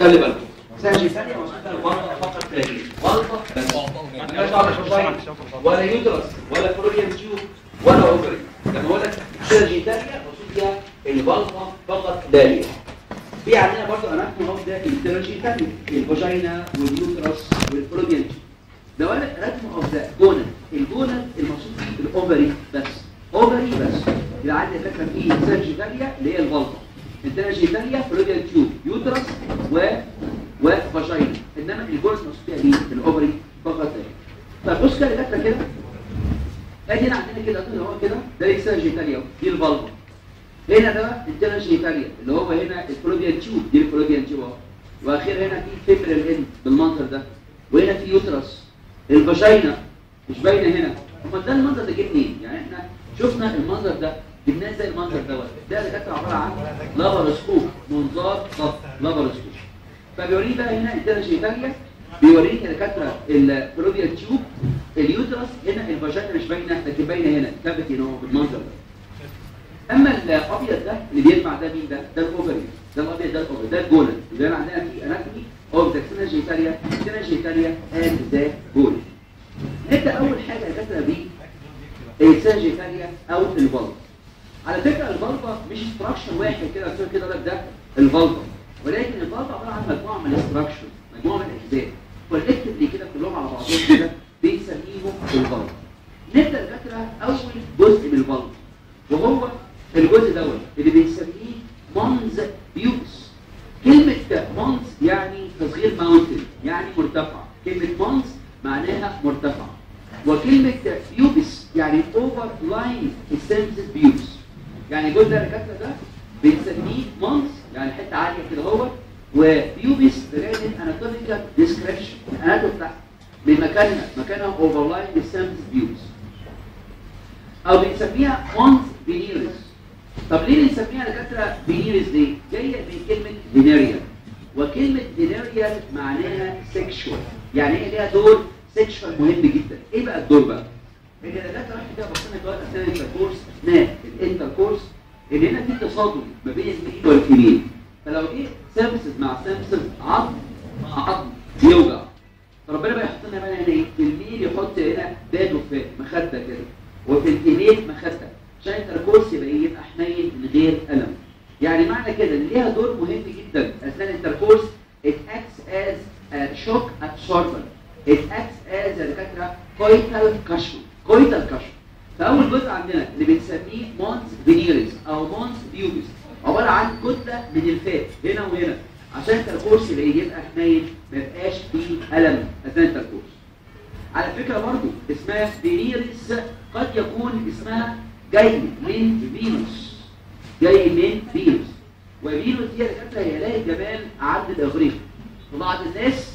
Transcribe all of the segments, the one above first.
خلي بالكم ساجيتاليا وصلت البلطة فقط تلاقيه بلطة بس مالهاش دعوة بالفاجينا ولا يوترس ولا فلوريان تيوب ولا اوفري لما اقول لك ساجيتاليا وصلت فيها البلطة فقط لا غير في عندنا برضه اناتومي اوف ذا الساجيتاليا الفاجينا واليوترس والفلوريان تيوب ده قال لك اناتومي اوف ذا جونال الجونال المقصود فيه الاوفري بس اوفري بس يبقى عندي فكره في ساجيتاليا اللي هي البلطة التراجيتاليا فلوريان تيوب يوترس و وفاجينا انما الجورس مقصود فيها مين الاوفري فقط لا طب بص كده الفكره كده ادي هنا عندنا كده اللي هو كده ده الساجيتاليا دي البلطة هنا ده بقى التراجيتاليا اللي هو هنا الفلوريان تيوب دي الفلوريان تيوب اهو واخيرا هنا في فيبرال اند بالمنظر ده وهنا في يوترس الفاجينا مش باينه هنا امال ده المنظر ده جه منين يعني احنا شفنا المنظر ده جبناه زي المنظر دوت ده اللي كانت عباره عن لابرسكوب منظار ضغط لابرسكوب فبيوريني بقى هنا الدرجه بيوريني الدكاتره الفلوبيا تيوب اليوترس هنا الفاجينا مش باينه لكن باينه هنا كافيتي هنا بالمنظر ده اما الابيض ده اللي بيجمع ده مين ده ده الاوفري ده الابيض ده الاوفري ده الجولن يبقى عندنا في اناتومي اوف ذا سيناجيتاليا سيناجيتاليا اند ذا جولن نبدا اول حاجه الدكاتره بيه السيناجيتاليا او البلط على فكرة البلطة مش استراكشر واحد كده كده كده لك ده البلطة ولكن البلطة عبارة عن مجموعة من الاستراكشر مجموعة من الأجزاء كولكتفلي كده كلهم على بعضهم كده بنسميهم البلطة نبدأ الفكرة أول جزء من البلطة وهو الجزء دوت اللي بنسميه مونز بيوس كلمة مونز يعني تصغير ماونتن يعني مرتفع كلمة مونز معناها مرتفع وكلمة بيوبس يعني اوفر لاين السنسز بيوبس يعني الجزء ده الكتله ده بنسميه مونز يعني حته عاليه كده هو وبيوبس بجانب اناتوميكال ديسكريبشن الاناتوم بتاعها بمكانها مكانها اوفر لاين السنسز بيوبس او بنسميها مونز فينيرس طب ليه بنسميها دكاتره فينيرس دي؟ جايه من كلمه فينيريال وكلمه فينيريال معناها سيكشوال يعني ايه ليها دور سيكشوال مهم جدا ايه بقى الدور بقى ان الدكاتره راح كده بصينا دلوقتي اثناء الانتركورس اثناء الانتركورس ان هنا في تصادم ما بين الميل والفيميل فلو جه سيمسز مع سيمسز عظم مع عظم يوجع فربنا بقى يحط لنا بقى هنا ايه في الميل يحط هنا داد وفات مخده كده وفي الفيميل مخده عشان الانتركورس يبقى ايه يبقى حنين من غير الم يعني معنى كده ان ليها دور مهم جدا اثناء الانتركورس it acts as a shock absorber it acts as a دكاتره coital cushion coital cushion فاول جزء عندنا اللي بنسميه مونز فينيريس او مونز بيوبس عباره عن كتله من الفات هنا وهنا عشان التركورس يبقى يبقى حنين ما يبقاش فيه الم اثناء التركورس على فكره برضو اسمها فينيريس قد يكون اسمها جاي من فينوس جاي من فينوس وفينوس دي دكاتره هي اله جمال عبد الاغريق وبعض الناس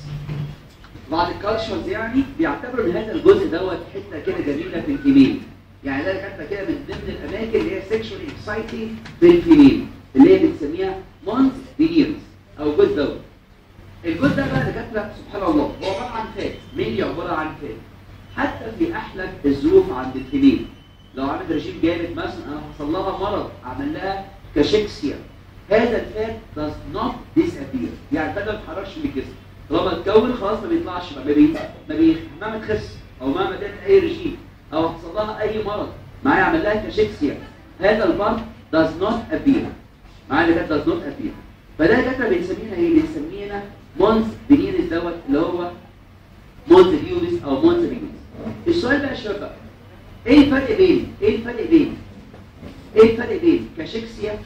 بعض الكالتشرز يعني بيعتبروا ان هذا الجزء دوت حته كده جميله في الفيميل يعني ده حته كده من ضمن الاماكن اللي هي سيكشوال اكسايتنج في الفيميل اللي هي بنسميها مونز فينيرز او الجزء دوت الجزء ده بقى دكاتره سبحان الله هو عباره عن فات ميلي عباره عن فات حتى في احلى الظروف عند الفيميل لو عملت رجيم جامد مثلا انا حصل لها مرض عمل لها كاشيكسيا هذا الفات does not disappear يعني الفات ما بيتحركش من الجسم طالما اتكون خلاص ما بيطلعش بقى ما بي ما بي مهما تخس او مهما تعمل اي رجيم او حصل لها اي مرض معايا عمل لها كاشيكسيا هذا البارت does not appear معايا ده does not appear فده كده بنسميها ايه بنسميها مونز فينيرس دوت اللي هو مونز فيوبس او مونز فينيرس السؤال بقى يا شباب بقى ايه الفرق بين ايه الفرق بين ايه الفرق بين كاشيكسيا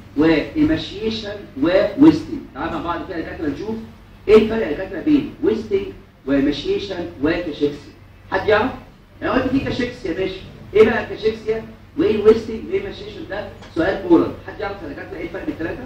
وايماشيشن وويستنج تعالوا مع بعض كده كده نشوف ايه الفرق يا دكاتره بين ويستنج وماشيشن وكاشيكسيا حد يعرف انا قلت في كاشيكسيا ماشي ايه بقى الكاشيكسيا وايه الويستنج وايه الماشيشن ده سؤال اورال حد يعرف يا دكاتره ايه الفرق بين الثلاثه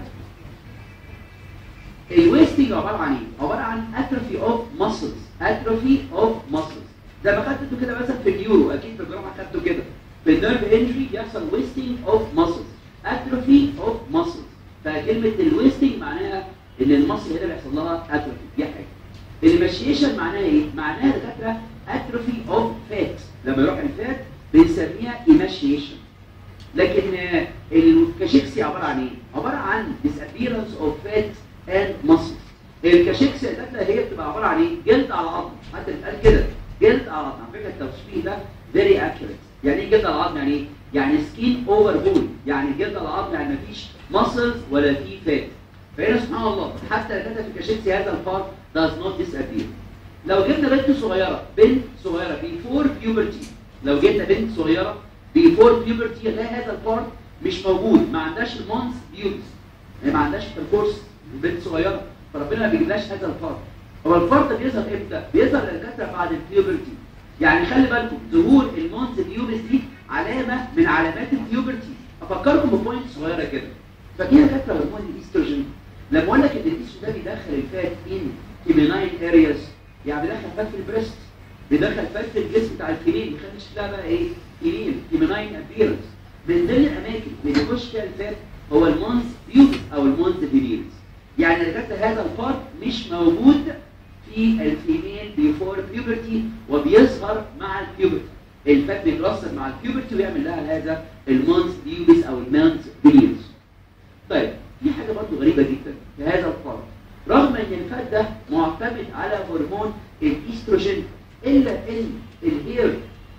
الويستنج عباره عن ايه عباره عن اتروفي اوف ماسلز اتروفي اوف ماسلز ده ما خدته كده مثلا في اليورو اكيد في الجراحه خدته كده في النيرف انجري بيحصل ويستنج اوف ماسلز اتروفي اوف ماسلز فكلمه الويستنج معناها ان المصل هنا بيحصل لها اتروفي دي حاجه الماشيشن معناها ايه معناها دكاتره اتروفي اوف فات لما يروح الفات بنسميها ايماشيشن لكن الكاشيكسي عباره عن ايه عباره عن disappearance of fat and muscle الكاشيكس ده هي بتبقى عباره عن ايه جلد على عظم حتى بيتقال كده جلد على عظم على فكره التشبيه ده فيري اكيوريت يعني ايه جلد على العظم يعني ايه يعني سكين اوفر بون يعني جلد على العظم يعني مفيش ماسلز ولا في فات فهنا سبحان الله حتى لو كانت في كاشيكس هذا البارت does not disappear لو جبنا بنت صغيره بنت صغيره بيفور بيوبرتي لو جبنا بنت صغيره بيفور بيوبرتي لا هذا البارت مش موجود ما عندهاش المونس بيوبس يعني ما عندهاش الكورس بنت صغيره فربنا ما بيجيبلاش هذا الفرد هو الفرد بيظهر امتى بيظهر للكثره بعد البيوبرتي يعني خلي بالكم ظهور المونز بيوبس دي علامه من علامات البيوبرتي افكركم ببوينت صغيره كده فاكرين كثره هرمون الاستروجين لما اقول لك ان الاستروجين ده بيدخل الفات ان كيميناين ارياز يعني بيدخل فات في البريست بيدخل فات في الجسم بتاع الفيميل بيخلي شكلها بقى ايه كيمين كيميناين ابيرنس من ضمن الاماكن اللي بيخش فيها الفات هو المونز بيوبس او المونز بيريرز يعني لذلك هذا الفرد مش موجود في الفيميل بيفور بيوبرتي وبيظهر مع البيوبرتي الفات بيترسب مع البيوبرتي ويعمل لها هذا المونز بيوبس او المونز بيريرز طيب في حاجه برضه غريبه جدا في هذا الفرد رغم ان الفات ده معتمد على هرمون الاستروجين الا ان الهير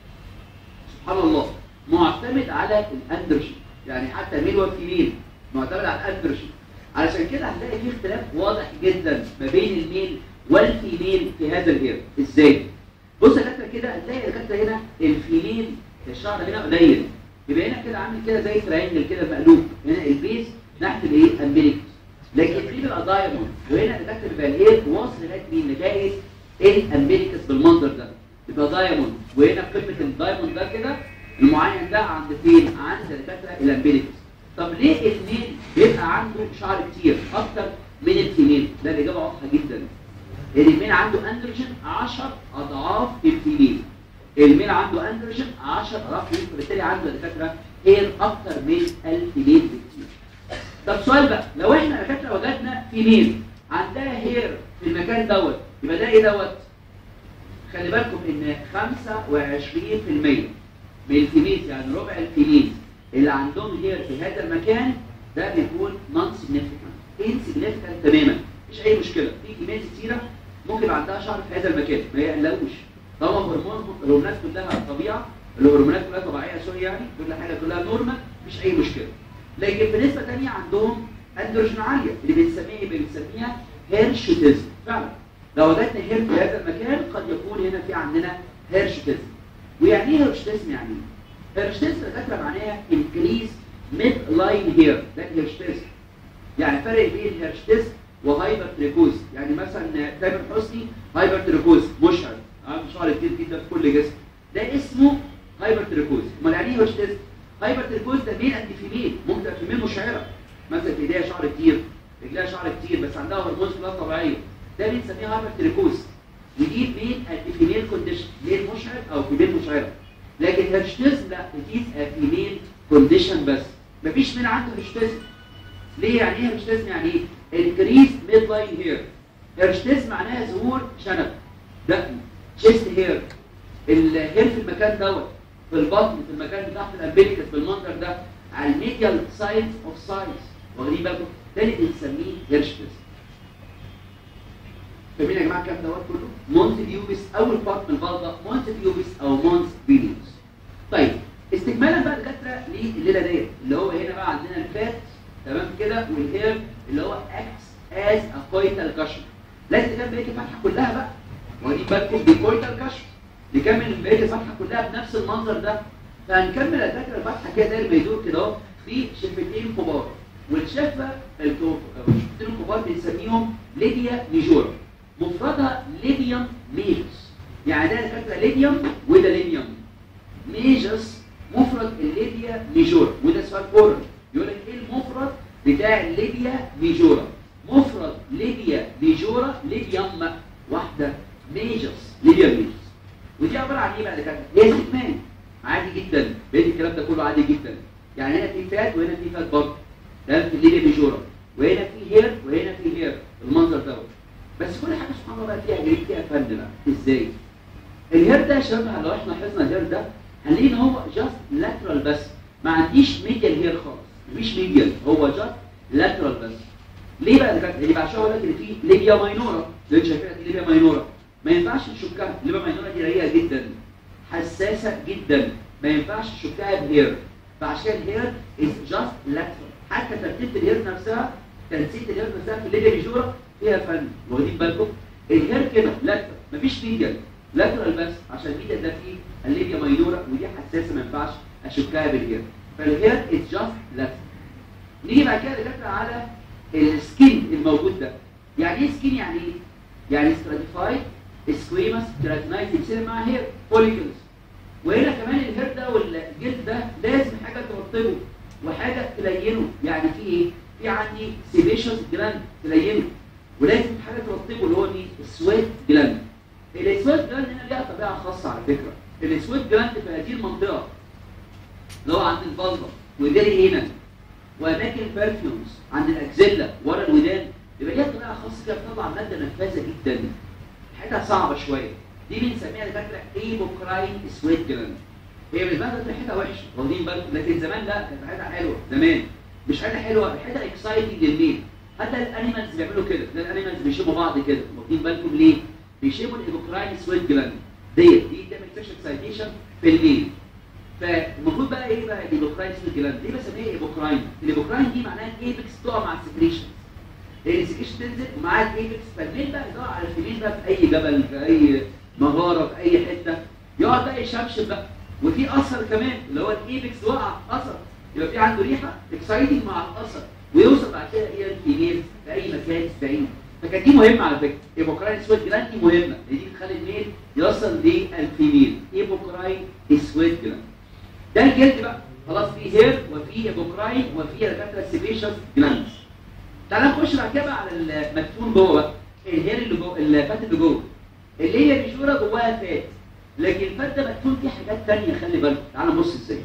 سبحان الله معتمد على الاندروجين يعني حتى ميل وفيميل معتمد على الاندروجين علشان كده هتلاقي في اختلاف واضح جدا ما بين الميل والفيميل في هذا الهير ازاي بص يا دكتور كده هتلاقي الدكتور هنا الفيميل الشعر هنا قليل يبقى هنا كده عامل كده زي ترينجل كده مقلوب هنا البيس ناحيه الايه امبليكس لكن في بيبقى دايموند وهنا الدكتور بيبقى الهير واصل لغايه مين لغايه الامبليكس بالمنظر ده يبقى دايموند وهنا قمه الدايموند ده كده المعين ده عند فين عند الدكتور الامبليكس طب ليه الميل بيبقى عنده شعر كتير اكتر من الفيميل ده الاجابه واضحه جدا الميل عنده اندروجين 10 اضعاف الفيميل الميل عنده اندروجين 10 اضعاف الفيميل فبالتالي عنده دكاتره هير اكتر من الفيميل بكتير طب سؤال بقى لو احنا دكاتره وجدنا فيميل عندها هير في المكان دوت يبقى ده ايه دوت خلي بالكم ان 25% من الفيميل يعني ربع الفيميل اللي عندهم هير في هذا المكان ده بيكون نون سيجنيفيكانت انسيجنيفيكانت تماما مش اي مشكله في كميات كتيره ممكن يبقى عندها شعر في هذا المكان ما يقلقوش طالما هرمون الهرمونات كلها طبيعه الهرمونات كلها طبيعيه سوري يعني كل حاجه كلها نورمال مش اي مشكله لكن بنسبه ثانيه عندهم اندروجين عاليه اللي بنسميها اللي بنسميها هيرشوتيزم فعلا لو وجدنا هير في هذا المكان قد يكون هنا في عندنا هيرشوتيزم ويعني ايه هيرشوتيزم يعني ايه هيرشتيزم فاكره معناها انكريز ميد لاين هير ده هيرشتيزم يعني فرق بين هيرشتيزم وهايبر تريكوز يعني مثلا تامر حسني هايبر تريكوز مشعر عنده شعر كتير جدا في كل جسم ده اسمه هايبر تريكوز امال يعني ايه هيرشتيزم هايبر تريكوز ده ميل انتي فيميل ممكن تبقى فيميل مشعره مثلا في ايديها شعر كتير رجلها شعر كتير بس عندها هرمونات كلها طبيعيه ده بنسميه هايبر تريكوز ودي ميل انتي فيميل كونديشن ميل مشعر او فيميل مشعره لكن هيرشتيزم لا بتقيس فيميل كونديشن بس مفيش من عنده هيرشتيزم ليه يعني ايه هيرشتيزم يعني ايه انكريز ميد لاين هير هيرشتيزم معناها ظهور شنب دقن تشيست هير الهير في المكان دوت في البطن في المكان تحت الامبليكس بالمنظر ده على الميديال سايد اوف سايز واخدين بالكم ده اللي بنسميه هيرشتيزم فاهمين يا جماعه الكلام دوت كله مونت بيوبس اول بارت من البلطه مونت بيوبس او مونت بيليوس طيب استكمالا بقى دكاتره لليله ديت اللي هو هنا بقى عندنا الفات تمام كده والهير اللي هو اكس از ا كويتال كشف لازم تكمل بقيه الفتحه كلها بقى واخدين بالكم بكويتال كشف نكمل بقيه الفتحه كلها بنفس المنظر ده فهنكمل يا دكاتره الفتحه كده داير ما يدور كده اهو في شفتين كبار والشفه الشفتين الكبار بنسميهم ليديا ميجورا مفردها ليديوم ميجس يعني ده كاتبه ليديوم وده ليديوم ميجس مفرد الليديا ميجورا وده سؤال اورال يقول لك ايه المفرد بتاع الليديا ميجورا مفرد ليديا ميجورا ليديوم واحده ميجس ليديا ميجس ودي عباره عن ايه بقى كده هي استكمال عادي جدا بقيت الكلام ده كله عادي جدا يعني هنا في فات وهنا في فات برضه ده في الليديا ميجورا وهنا في هير وهنا في هير المنظر دوت بس كل حاجه سبحان الله بقى فيها جريد فيها فن بقى ازاي الهير ده يا شباب لو احنا لاحظنا الهير ده هنلاقي ان هو جاست لاترال بس ما عنديش ميديال هير خالص مفيش ميديال هو جاست لاترال بس ليه بقى ده اللي بعد شويه اقول لك ان في ليبيا ماينورا اللي انت شايفينها دي ليبيا ماينورا ما ينفعش نشكها الليبيا ماينورا دي رقيقه جدا حساسه جدا ما ينفعش نشكها بهير فعشان الهير از جاست لاترال حتى ترتيب الهير نفسها تنسيق الهير نفسها في الليبيا ميجورا فيها فن واخدين بالكم الهير كده لاترال مفيش ميديال لاترال بس عشان الميديال ده فيه الليبيا ماينورا ودي حساسه ما ينفعش اشكها بالهير فالهير از جاست لاترال نيجي بعد كده دكاتره على السكين الموجود ده يعني ايه سكين يعني ايه يعني ستراتيفايد سكويمس كيراتينايز يصير مع هير فوليكلز وهنا كمان الهير ده والجلد ده لازم حاجه ترطبه وحاجه تلينه يعني في ايه في عندي سيبيشوس جلاند تلينه ولازم حاجه ترطبه اللي هو مين السويت جلاند السويت جلاند هنا ليها طبيعه خاصه على فكره السويت جلاند في هذه المنطقه اللي هو عند الفالفا وداري هنا واماكن البرفيومز عند الاكزيلا ورا الودان يبقى ليها طريقه خاصه كده بتطلع ماده نفاذه جدا حاجه صعبه شويه دي بنسميها دكاتره ايبوكراين سويت جلاند هي بالنسبه لنا ريحتها وحشه واخدين بالكم لكن زمان لا كانت ريحتها حلوه زمان مش حاجه حلوه ريحتها اكسايتنج للميل حتى الانيمالز بيعملوا كده تلاقي الانيمالز بيشموا بعض كده واخدين بالكم ليه؟ بيشموا الايبوكراين سويت جلاند ديت دي بتعمل سيكشن اكسايتيشن في الميل فالمفروض بقى ايه بقى الايبوكراين سويت جلاند ليه بسميها ايبوكراين الايبوكراين دي معناها الايبكس تقع مع السكريشن السكريشن تنزل ومعاها الايبكس فالميل بقى يدور على الفيميل بقى في اي جبل في اي مغاره في اي حته يقعد بقى يشمشم بقى وفي اثر كمان اللي هو الايبكس وقع اثر يبقى في عنده ريحه اكسايتنج مع الاثر ويوصل بعد كده الى الفيميل في اي مكان بعيد فكانت دي مهمه على فكره ايبوكراين سويت جلاند دي مهمه دي بتخلي الميل يوصل للفيميل ايبوكراين سويت جلاند ده الجلد بقى خلاص في هير وفي ايبوكراين وفي دكاتره سيبيشن جلاندز تعال نخش بعد كده بقى على المدفون جوه بقى الهير اللي جوه الفات اللي جوه اللي هي مشوره جواها فات لكن الفات ده مدفون فيه حاجات ثانيه خلي بالك تعال نبص ازاي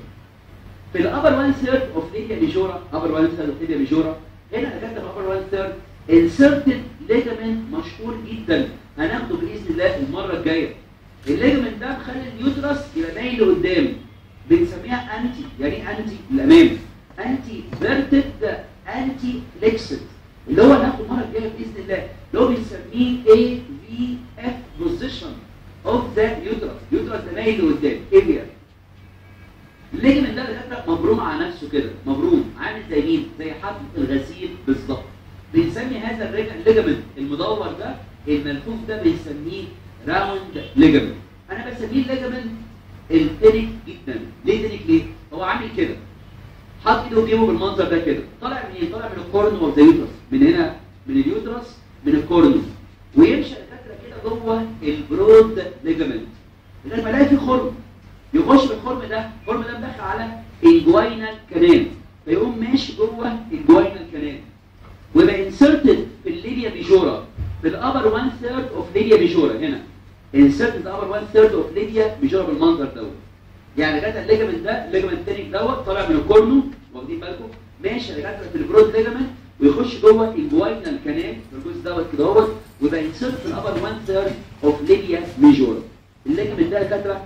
في الابر 1 ثيرد اوف ليبيا ميجورا ابر 1 ثيرد اوف ليبيا ميجورا هنا دكاتره الابر 1 ثيرد انسرتد ليجامنت مشهور جدا هناخده باذن الله المره الجايه الليجامنت ده مخلي اليوترس يبقى مايل لقدام بنسميها انتي يعني ايه انتي الامام انتي فيرتد انتي فليكسد اللي هو هناخده المره الجايه باذن الله اللي هو بنسميه اي في اف بوزيشن اوف ذا يوترس يوترس ده مايل لقدام اريا الليجمنت ده دكاتره مبروم على نفسه كده مبروم عامل زي مين زي حبل الغسيل بالظبط بنسمي هذا الليجمنت المدور ده الملفوف ده بنسميه راوند ليجمنت انا بسميه الليجمنت التنك جدا ليه تنك ليه هو عامل كده حاطط ايده في جيبه بالمنظر ده كده طالع منين طالع من الكورن اوف ذا يوترس من هنا من اليوترس من الكورن ويمشي الدكاتره كده جوه البرود ليجمنت لما الاقي في خرم يخش بالخرم ده الخرم ده مدخل على الجوينال كانال فيقوم ماشي جوه الجوينال كانال ويبقى انسرتد في الليبيا ميجورا في الابر 1 ثيرد اوف ليبيا ميجورا هنا انسرتد الابر 1 ثيرد اوف ليبيا ميجورا بالمنظر دوت يعني لغايه الليجمنت ده الليجمنت التاني دوت طالع من الكورنو واخدين بالكم ماشي لغايه في البرود ليجمنت ويخش جوه الجوينال كانال الجزء دوت كده اهوت ويبقى انسرت في الابر 1 ثيرد اوف ليبيا ميجورا الليجمنت ده دكاتره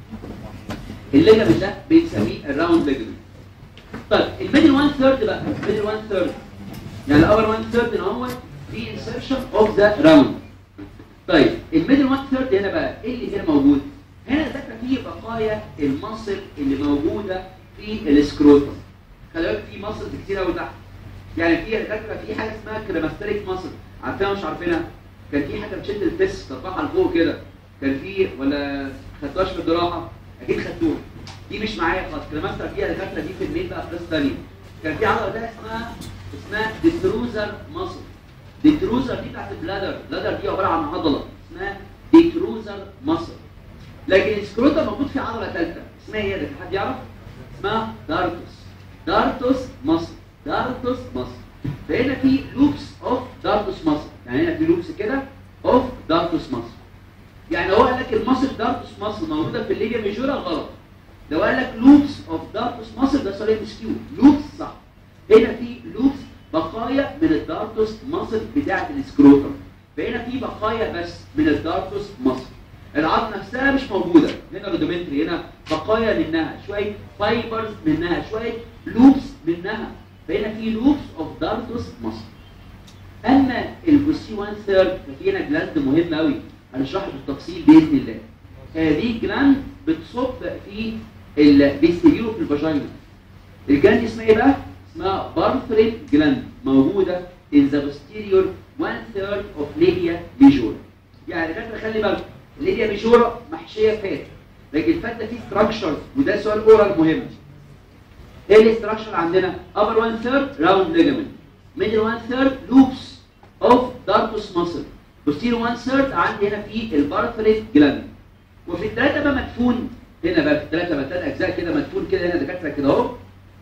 الليجمنت ده بنسميه الراوند ليجمنت طيب الميدل 1 ثيرد بقى الميدل 1 ثيرد يعني الابر 1 ثيرد ان هو في انسرشن اوف ذا راوند طيب الميدل 1 ثيرد هنا بقى ايه اللي هنا موجود هنا ذكر فيه بقايا المصل اللي موجوده في السكروتم خلي بالك في مصل كتير قوي تحت يعني في ذكر في حاجه اسمها كريماستريك مصل عارفينها مش عارفينها كان في حاجه بتشد الفس ترفعها لفوق كده كان في ولا خدتوهاش في الجراحه اكيد خدتوها دي مش معايا خالص كريماستر فيها دكاتره دي في الميل بقى في قصه ثانيه كان في عضله ده اسمها اسمها ديتروزر مصل ديتروزر دي بتاعت البلادر البلادر دي عباره عن عضله اسمها ديتروزر مصل لكن السكروتا موجود في عضله ثالثه اسمها ايه ده حد يعرف اسمها دارتوس دارتوس مصل دارتوس مصل فهنا في لوبس اوف دارتوس مصل يعني هنا في لوبس كده اوف دارتوس مصل يعني هو قال لك المصل دارتوس مصل موجوده في الليبيا ميجورا غلط لو قال لك لوبس اوف دارتوس مصل ده سؤال مسكيو لوبس صح هنا في لوبس بقايا من الدارتوس مصل بتاعه السكروتم فهنا في بقايا بس من الدارتوس مصل العظم نفسها مش موجوده هنا رودومنتري هنا بقايا منها شويه فايبرز منها شويه لوبس منها فهنا في لوبس اوف دارتوس مصل اما البوسي 1 ثيرد ففي هنا جلاند مهم قوي هنشرحه بالتفصيل باذن الله هذه الجلاند بتصب في البيستيريو في الفاجينا الجلاند اسمها ايه بقى اسمها بارثرين جلاند موجوده in the posterior one third of labia majora يعني كده خلي بالك الليبيا ميجورا محشيه فات لكن الفات ده فيه structures وده سؤال اورال مهم ايه الاستراكشر عندنا upper one third round ligament middle one third loops of darkus muscle posterior one third عندي هنا في البارثريت جلاند وفي الثلاثه بقى مدفون هنا بقى في الثلاثه بقى ثلاث اجزاء كده مدفون كده هنا دكاتره كده اهو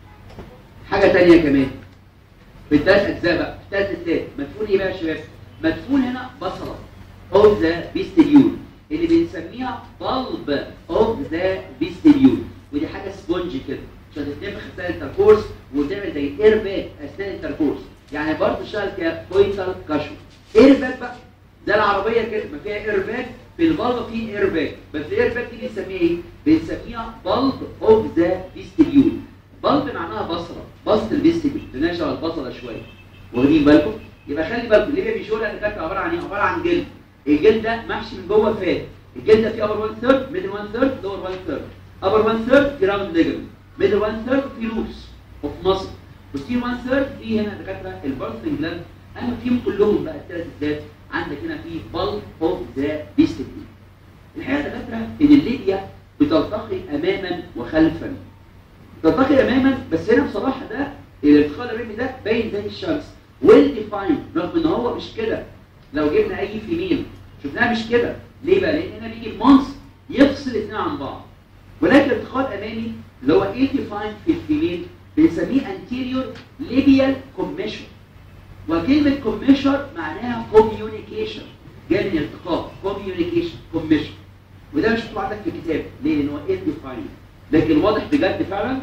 حاجه ثانيه كمان في الثلاث اجزاء بقى في الثلاث اجزاء مدفون ايه بقى يا شباب مدفون هنا بصله اوف ذا بيستيريول اللي بنسميها bulb اوف ذا بيستيريول ودي حاجه سبونج كده عشان تتنفخ اثناء التركورس وتعمل زي اير باك اثناء التركورس يعني برضه شغال كبوينتال كاشو اير باك بقى ده العربيه كده ما فيها اير باك في البلب فيه اير باك بس الاير باك دي بنسميها ايه؟ بنسميها bulb اوف ذا بيستيريول بلب معناها بصره بسط البيستيريول تناشى البصره شويه واخدين بالكم؟ يبقى خلي بالكم اللي هي بيشور اللي كانت عباره عن ايه؟ عباره عن جلد الجلد ده محشي من جوه فات الجلد ده فيه upper 1 third middle 1 third lower 1 third upper 1 third في round ligament middle 1 third في loops of muscle posterior 1 third في هنا دكاتره البارثنج جلاند اما فيهم كلهم بقى الثلاث ذات عندك هنا في bulb of the vestibule الحقيقه يا دكاتره ان الليبيا بتلتقي اماما وخلفا تلتقي اماما بس هنا بصراحه ده الالتقاء الامامي ده باين زي الشمس ويل ديفايند رغم ان هو مش كده لو جبنا اي فيميل شفناها مش كده ليه بقى لان هنا بيجي المونس يفصل الاثنين عن بعض ولكن الالتقاء الامامي اللي هو ايه ديفايند في الفيميل بنسميه anterior labial commissure وكلمه commissure معناها communication جاي من التقاء communication commissure وده مش مكتوب عندك في الكتاب ليه لان هو ايه ديفايند لكن واضح بجد فعلا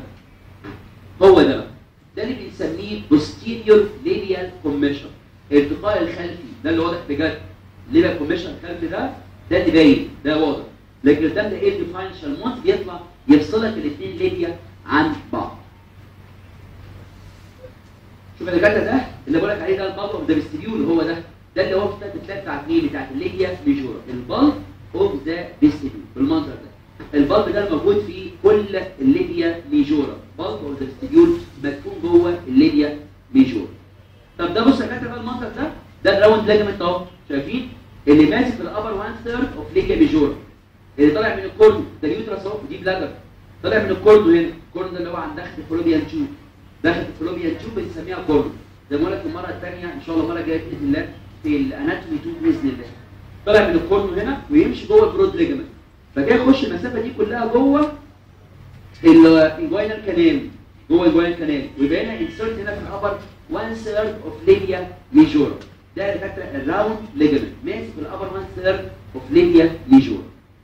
هو ده بقى ده اللي بنسميه posterior labial commissure الالتقاء الخلفي ده اللي واضح بجد labial commissure الخلفي ده ده اللي باين ده واضح لكن قدام ده ايه ديفاينشال مونت بيطلع يفصلك الاثنين ليبيا عن بعض شوف اللي كده ده اللي بقول لك عليه ده البلب اوف ذا فيستيبيول هو ده ده اللي هو في الثلاث بتاعت مين بتاعت الليبيا ميجورا البلب اوف ذا فيستيبيول بالمنظر ده البلب ده موجود في كل الليبيا ميجورا بلب اوف ذا فيستيبيول مدفون جوه الليبيا ميجورا طب ده بص يا كاتب بقى المنظر ده ده الراوند ليجمنت اهو شايفين اللي ماسك في الابر 1 ثيرد اوف ليبيا ميجورا اللي طالع من الكورن ده اليوترس اهو ودي بلادر طالع من الكورن هنا الكورن ده اللي هو عند داخل الفلوبيان تيوب داخل الفلوبيان تيوب بنسميها كورن زي ما قلت المره الثانيه ان شاء الله المره الجايه باذن الله في الاناتومي 2 باذن الله طالع من الكورن هنا ويمشي جوه البرود ليجمنت فجاي يخش المسافه دي كلها جوه الجوينال كانال جوه الجوينال كانال ويبقى هنا انسرت هنا في الابر 1 ثيرد اوف ليبيا ميجورا ده اللي فاكره الراوند ليجمنت ماسك في الابر 1 ثيرد اوف ليبيا ميجورا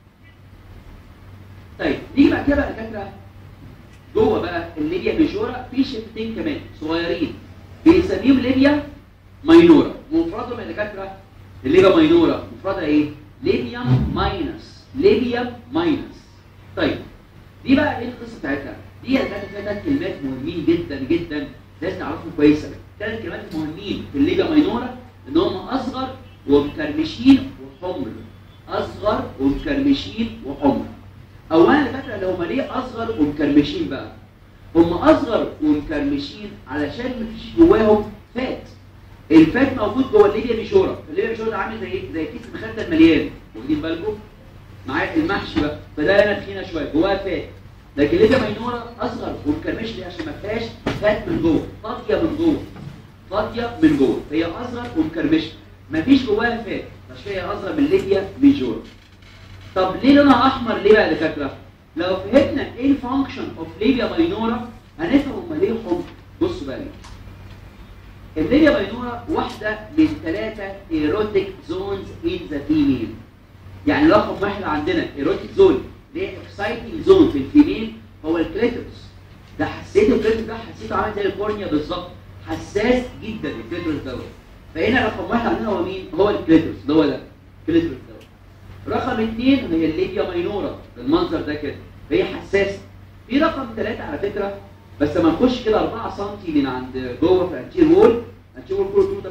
طيب نيجي بعد كده بقى دكاتره جوه بقى الليبيا ميجورا في شفتين كمان صغيرين بنسميهم ليبيا ماينورا مفردهم يا دكاتره الليبيا ماينورا مفردها ايه؟ ليبيوم ماينس ليبيوم ماينس طيب دي بقى ايه القصه بتاعتها؟ دي يا دكاتره فيها ثلاث كلمات مهمين جدا جدا لازم نعرفهم كويس قوي ثلاث كلمات مهمين في الليبيا ماينورا ان هم اصغر ومكرمشين وحمر اصغر ومكرمشين وحمر اولا فاكره لو هم ليه اصغر ومكرمشين بقى هم اصغر ومكرمشين علشان مفيش جواهم فات الفات موجود جوه الليبيا ميشورا الليبيا ميشورا ده عامل زي ايه زي كيس مخدر مليان واخدين بالكم معايا المحشي بقى فده هنا تخينه شويه جواها فات لكن الليبيا مينورا اصغر ومكرمشه ليه عشان ما فيهاش فات من جوه فاضيه من جوه فاضيه من جوه فهي اصغر ومكرمشه مفيش جواها فات عشان هي اصغر من الليبيا ميجورا طب ليه لونها احمر ليه بقى يا دكاتره لو فهمنا ايه الفانكشن اوف ليبيا ماينورا هنفهم هم ليه حمر بصوا بقى ليه الليبيا ماينورا واحده من ثلاثه ايروتيك زونز ان ذا فيميل يعني رقم واحد عندنا ايروتيك زون ليه اكسايتنج زون في الفيميل هو الكليتوس ده حسيت الكليتوس ده حسيته عامل زي الكورنيا بالظبط حساس جدا الكليتوس دوت فهنا رقم واحد عندنا هو مين هو الكليتوس اللي هو ده الكليتوس دوت رقم اثنين هي الليبيا ماينورا بالمنظر ده كده فهي حساسه في رقم ثلاثة على فكرة بس لما نخش كده 4 سم من عند جوه في الانتير وول الانتير وول كله طوله 8 سم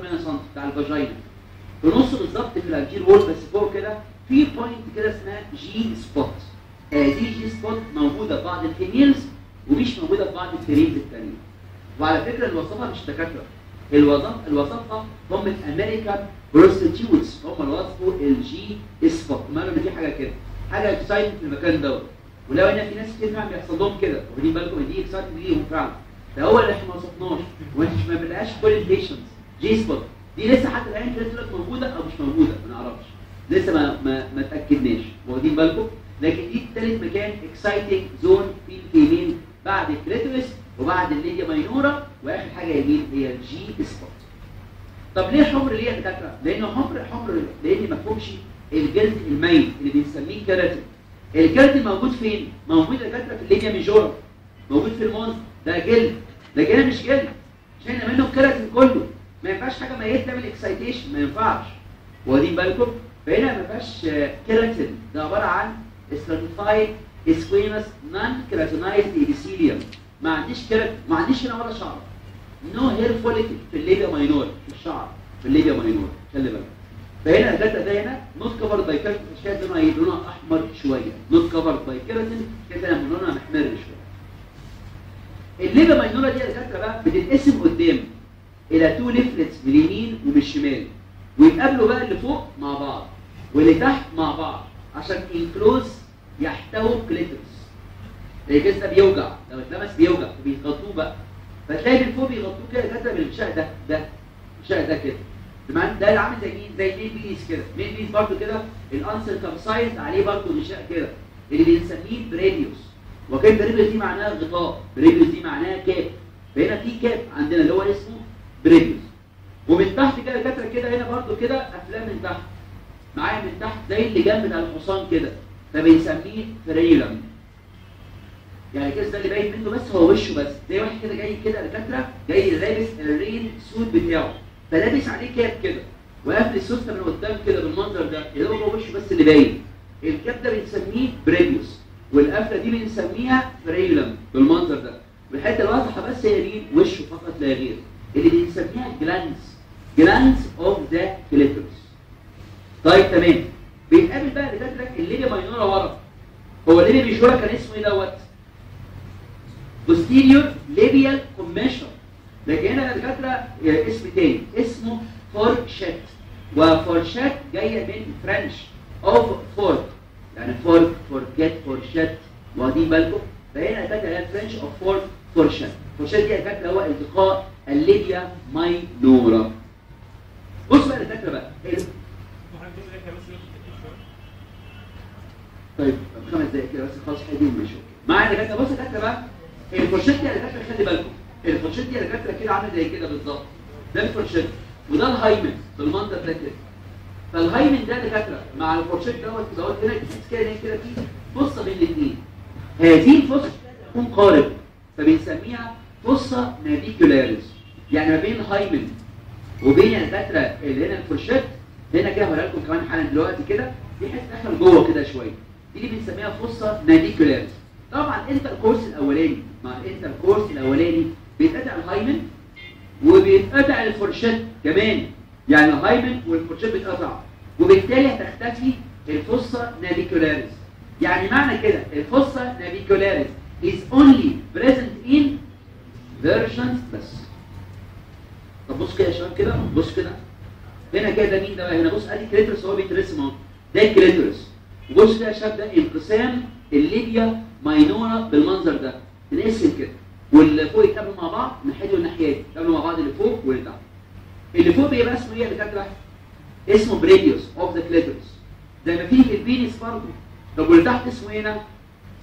بتاع الفاجينا في نص بالظبط في الانتير وول بس فوق كده في بوينت كده اسمها جي سبوت آه دي جي سبوت موجوده في بعض الفيميلز ومش موجوده في بعض الفيميلز التانيين وعلى فكره الوصفه مش دكاتره الوظف الوصفه هم الامريكان بروستيتيوتس هم اللي وصفوا الجي سبوت قالوا ان في حاجه كده حاجه اكسايتنج في المكان دوت ولو ان في ناس كتير فعلا بيحصل لهم كده واخدين بالكم ان دي اكسايتنج ليهم فعلا ده هو اللي احنا ما وصفناش ومش ما بنلاقيش كل البيشنتس جي سبوت دي لسه حتى الان كده موجوده او مش موجوده ما نعرفش لسه ما ما ما اتاكدناش واخدين بالكم لكن دي ثالث مكان اكسايتنج زون في الفيميل بعد الكريتورس وبعد الليديا ماينورا واخر حاجه يمين هي الجي سبوت طب ليه حمر ليه يا دكاتره لانه حمر حمر لان ما فهمش الجلد الميت اللي بنسميه كيراتين الكيراتين موجود فين موجود يا دكاتره في الليديا ميجورا موجود في المونز ده جلد لكن هنا مش جلد شلنا منه الكيراتين كله ما ينفعش حاجه ميت تعمل اكسايتيشن ما ينفعش واخدين بالكم فهنا ما فيهاش كيراتين ده عباره عن stratified squamous non keratinized epithelium ما عنديش كيراتين ما عنديش هنا ولا شعر نو هير فوليكل في الليبيا ماينور في الشعر في الليبيا ماينور خلي بالك فهنا الداتا ده هنا نوت كفرد باي كيراتين شايف لونها ايه لونها احمر شويه نوت كفرد باي كيراتين كده لونها محمر شويه الليبيا ماينورا دي يا دكاتره بقى بتتقسم قدام الى تو ليفلتس من اليمين ومن الشمال ويتقابلوا بقى اللي فوق مع بعض واللي تحت مع بعض عشان انكلوز يحتووا كليترس الجهاز ده بيوجع لو اتلمس بيوجع فبيغطوه بقى فتلاقي من فوق بيغطوه كده كده بالغشاء ده ده الغشاء ده كده تمام ده اللي عامل زي مين زي مين بيس كده مين بيس برضه كده الانسر كابسايز عليه برضه غشاء كده اللي بنسميه بريديوس وكان بريديوس دي معناها غطاء بريديوس دي معناها كاب فهنا في كاب عندنا اللي هو اسمه بريديوس ومن تحت كده كتره كده هنا برضو كده افلام من تحت معايا من تحت زي اللي جنب بتاع الحصان كده فبنسميه فريلم يعني كده ده اللي باين منه بس هو وشه بس زي واحد كده جاي كده دكاتره جاي لابس الرين سوت بتاعه فلابس عليه كاب كده وقافل السوسته من قدام كده بالمنظر ده اللي هو وشه بس اللي باين الكاب ده بنسميه بريديوس والقفله دي بنسميها فريلم بالمنظر ده والحته الواضحه بس هي دي وشه فقط لا غير اللي بنسميها جلانس جلانس اوف ذا كليتورس طيب تمام بيتقابل بقى دكاتره الليبيا ماينورا ورا هو الليبيا ميجورا كان اسمه ايه دوت posterior labial commissure لكن هنا دكاتره اسم تاني اسمه فورشات وفورشات جايه من فرنش اوف فورك يعني فورك فورجيت فورشات واخدين بالكم فهنا دكاتره هي فرنش اوف فورك فورشات فورشات دي دكاتره هو التقاء الليبيا ماينورا بص بقى دكاتره بقى طيب خمس دقايق كده بس خلاص هيجي ماشي معايا دكاتره بص دكاتره بقى الفرشات دي يا دكاتره خلي بالكم الفرشات دي يا دكاتره كده عامله زي كده بالظبط ده الفرشات وده الهايمن بالمنظر ده كده فالهايمن ده دكاتره مع الفرشات دوت دوت هنا تحس كده كده في فصه بين الاثنين هذه الفصه تكون قارب فبنسميها فصه نافيكولاريس يعني ما بين الهايمن وبين يا دكاتره اللي هنا الفرشات هنا كده هوريها لكم كمان حالا دلوقتي كده في حته دخل جوه كده شويه دي اللي بنسميها فصه نافيكولاريس طبعا انت الكورس الاولاني مع انت الكورس الاولاني بيتقطع الهايمن وبيتقطع الفرشات كمان يعني الهايمن والفرشات بيتقطع وبالتالي هتختفي الفصه نافيكولاريس يعني معنى كده الفصه نافيكولاريس is only present in versions بس طب بص كده يا شباب كده بص كده هنا كده ده مين ده بقى هنا بص ادي كريترس هو بيترسم اهو ده الكريترس وبص كده يا شباب ده انقسام الليبيا ماينورا بالمنظر ده نقسم كده واللي فوق يتقابلوا مع بعض ناحيه والناحيه دي يتقابلوا مع بعض اللي فوق واللي تحت اللي فوق بيبقى اسمه ايه يا دكاتره اسمه بريديوس اوف ذا كليترس زي ما في في البينس برضه طب واللي تحت اسمه ايه هنا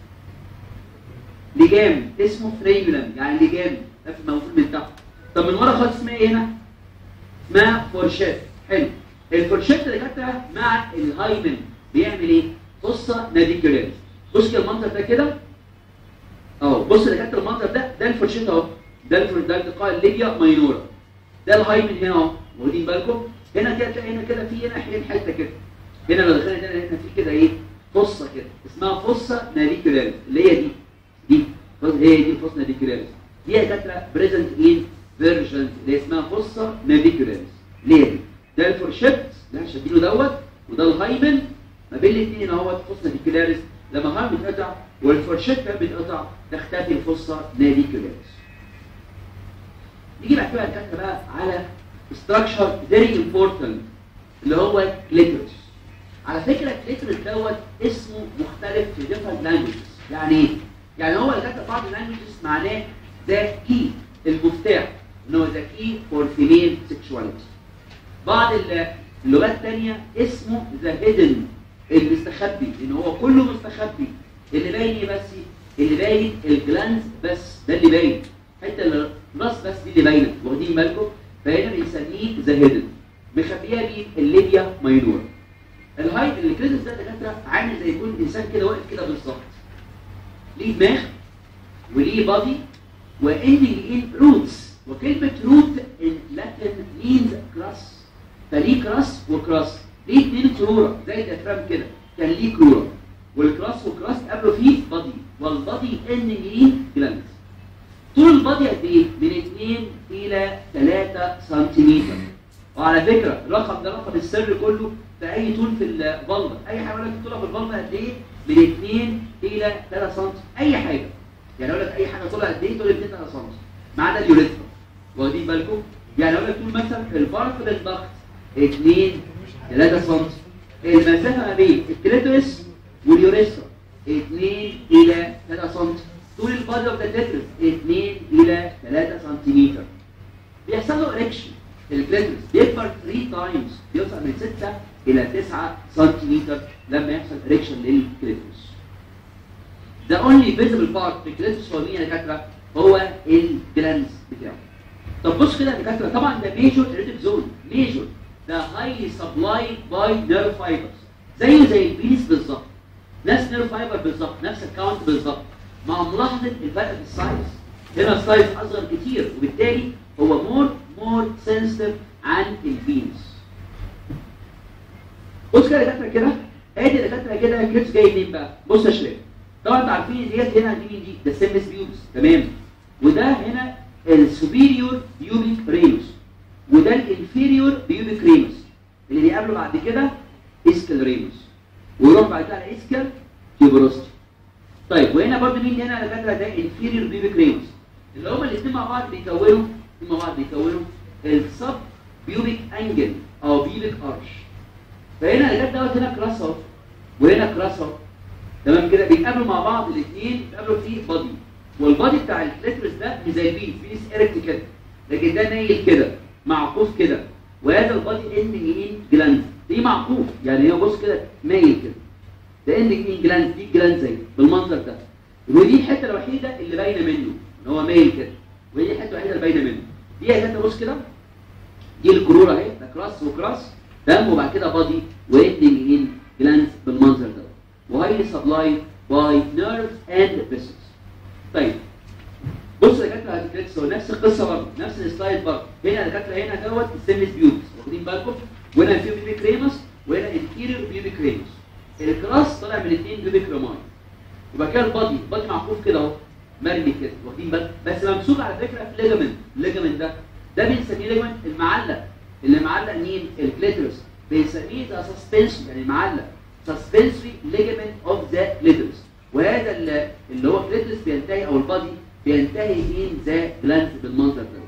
لجام اسمه فريولم يعني لجام ده موجود من تحت طب من ورا خالص اسمها ايه هنا اسمها فورشات حلو الفورشات اللي دكاتره مع الهايمن بيعمل ايه فصه نافيكولاريس بص كده المنظر ده كده اهو بص اللي كانت المنظر ده ده الفرشيت اهو ده الفر ده التقاء الليبيا ماينورا ده الهايمن هنا اهو واخدين بالكم هنا كده تلاقي هنا كده في هنا حين حته كده هنا لو دخلنا هنا هنا في كده ايه فصه كده اسمها فصه نافيكولاريس اللي هي دي دي هي دي الفصه نافيكولاريس دي يا دكاتره بريزنت ان فيرجنز اللي اسمها فصه نافيكولاريس ليه ده الفورشيت اللي احنا شايفينه دوت وده الهايمن ما بين الاثنين اهوت فصة الكلاريس لما الهايمن بيتقطع والفورشيت كمان بيتقطع تختفي الفصة نادي كلاريس نيجي بعد كده نتكلم بقى على structure very important اللي هو كليترس على فكرة الكليترس دوت اسمه مختلف في different languages يعني ايه؟ يعني هو اللي كتب بعض اللانجوجز معناه ذا كي المفتاح ان هو ذا كي فور فيميل سيكشواليتي بعض اللغات الثانيه اسمه ذا هيدن المستخبي ان هو كله مستخبي اللي باين ايه بس اللي باين الجلانز بس ده اللي باين حتى الراس بس دي اللي باينه واخدين بالكم فهنا بنسميه ذا هيدن مخبيها مين الليبيا ماينور الهاي الكريدس ده دكاتره عامل زي يكون انسان كده واقف كده بالظبط ليه دماغ وليه بادي واندنج ان روتس وكلمه روت ان لاتن مينز كراس فليه كراس وكراس ليه اثنين كروره زي الافلام كده كان ليه كروره والكراس وكراس قبله فيه بادي والبادي اندنج ان جلاند طول البادي قد ايه؟ من 2 الى 3 سنتيمتر وعلى فكره الرقم ده رقم السر كله في اي طول في الفالفا اي حاجه لك طولها في الفالفا قد ايه؟ من 2 الى 3 سم اي حاجه يعني اقول لك اي حاجه طولها قد ايه؟ تقول 2 3 سم ما عدا اليوريثرا واخدين بالكم؟ يعني اقول لك طول مثلا في البارك للضغط 2 3 سم المسافه ما بين الكليتورس واليوريثرا 2 الى 3 سم طول البادي اوف ذا كليتورس 2 الى 3 سنتيمتر بيحصل له اريكشن الكليتورس بيكبر 3 تايمز بيوصل من 6 الى 9 سنتيمتر لما يحصل اريكشن للكليتورس The only visible part في الكليتورس هو مين يا دكاتره؟ هو الجلانز بتاعه. طب بص كده يا دكاتره طبعا ده ميجور اريتيف زون ميجور ده هايلي سبلايد باي نيرف فايبرز زيه زي البيس بالظبط نفس نيرف فايبر بالظبط نفس الكاونت بالظبط مع ملاحظه الفرق في السايز هنا السايز اصغر كتير وبالتالي هو مور مور سنسيتيف عن البينس بص كده يا دكاتره كده ادي يا دكاتره كده الكريبس جاي منين بقى بص يا شباب طبعا انتوا عارفين ديت هنا دي مين دي ده سيمس بيوبس تمام وده هنا السوبيريور بيوبيك ريموس وده الانفيريور بيوبيك ريموس اللي بيقابله بعد كده اسكال ريموس ويروح بعد كده على اسكال تيوبروستي طيب وهنا برضه مين هنا على فكره ده انفيريور بيوبيك ريموس اللي هما الاثنين مع بعض بيكونوا مع بعض بيكونوا السب بيوبيك انجل او بيوبيك ارش فهنا اللي دوت هنا كراس اهو وهنا كراس اهو تمام كده بيتقابلوا مع بعض الاثنين بيتقابلوا في بادي والبادي بتاع الكليترس ده مش زي البيس بيس اريكت كده لكن ده نايل كده معقوف كده وهذا البادي اندنج ان جلاند دي معقوف يعني هو بص كده مايل كده ده اندنج ان جلاند دي جلاند زي بالمنظر ده ودي الحته الوحيده اللي باينه منه ان هو مايل كده ودي الحته الوحيده اللي باينه منه دي يا جدع بص كده دي الكروره اهي ده كراس وكراس تمام وبعد كده بادي واندنج ان جلاند بالمنظر ده وهايلي سبلاي باي نيرفز اند فيسلز طيب بص يا دكاتره هتكلتس هو نفس القصه برضه نفس السلايد برضه هنا يا دكاتره هنا دوت السيمس بيوبس واخدين بالكم وهنا في بيبي كريمس وهنا انتيريور بيبي كريمس الكراس طالع من الاثنين بيبي كريماي يبقى كده البادي البادي معقوف كده اهو مرمي كده واخدين بالكم بس ممسوك على فكره في ليجامنت الليجامنت ده ده بنسميه ليجامنت المعلق اللي معلق مين الكليترس بنسميه ده سسبنشن يعني معلق suspensory ligament of the clitoris وهذا اللي هو clitoris بينتهي او البادي بينتهي in the gland بالمنظر ده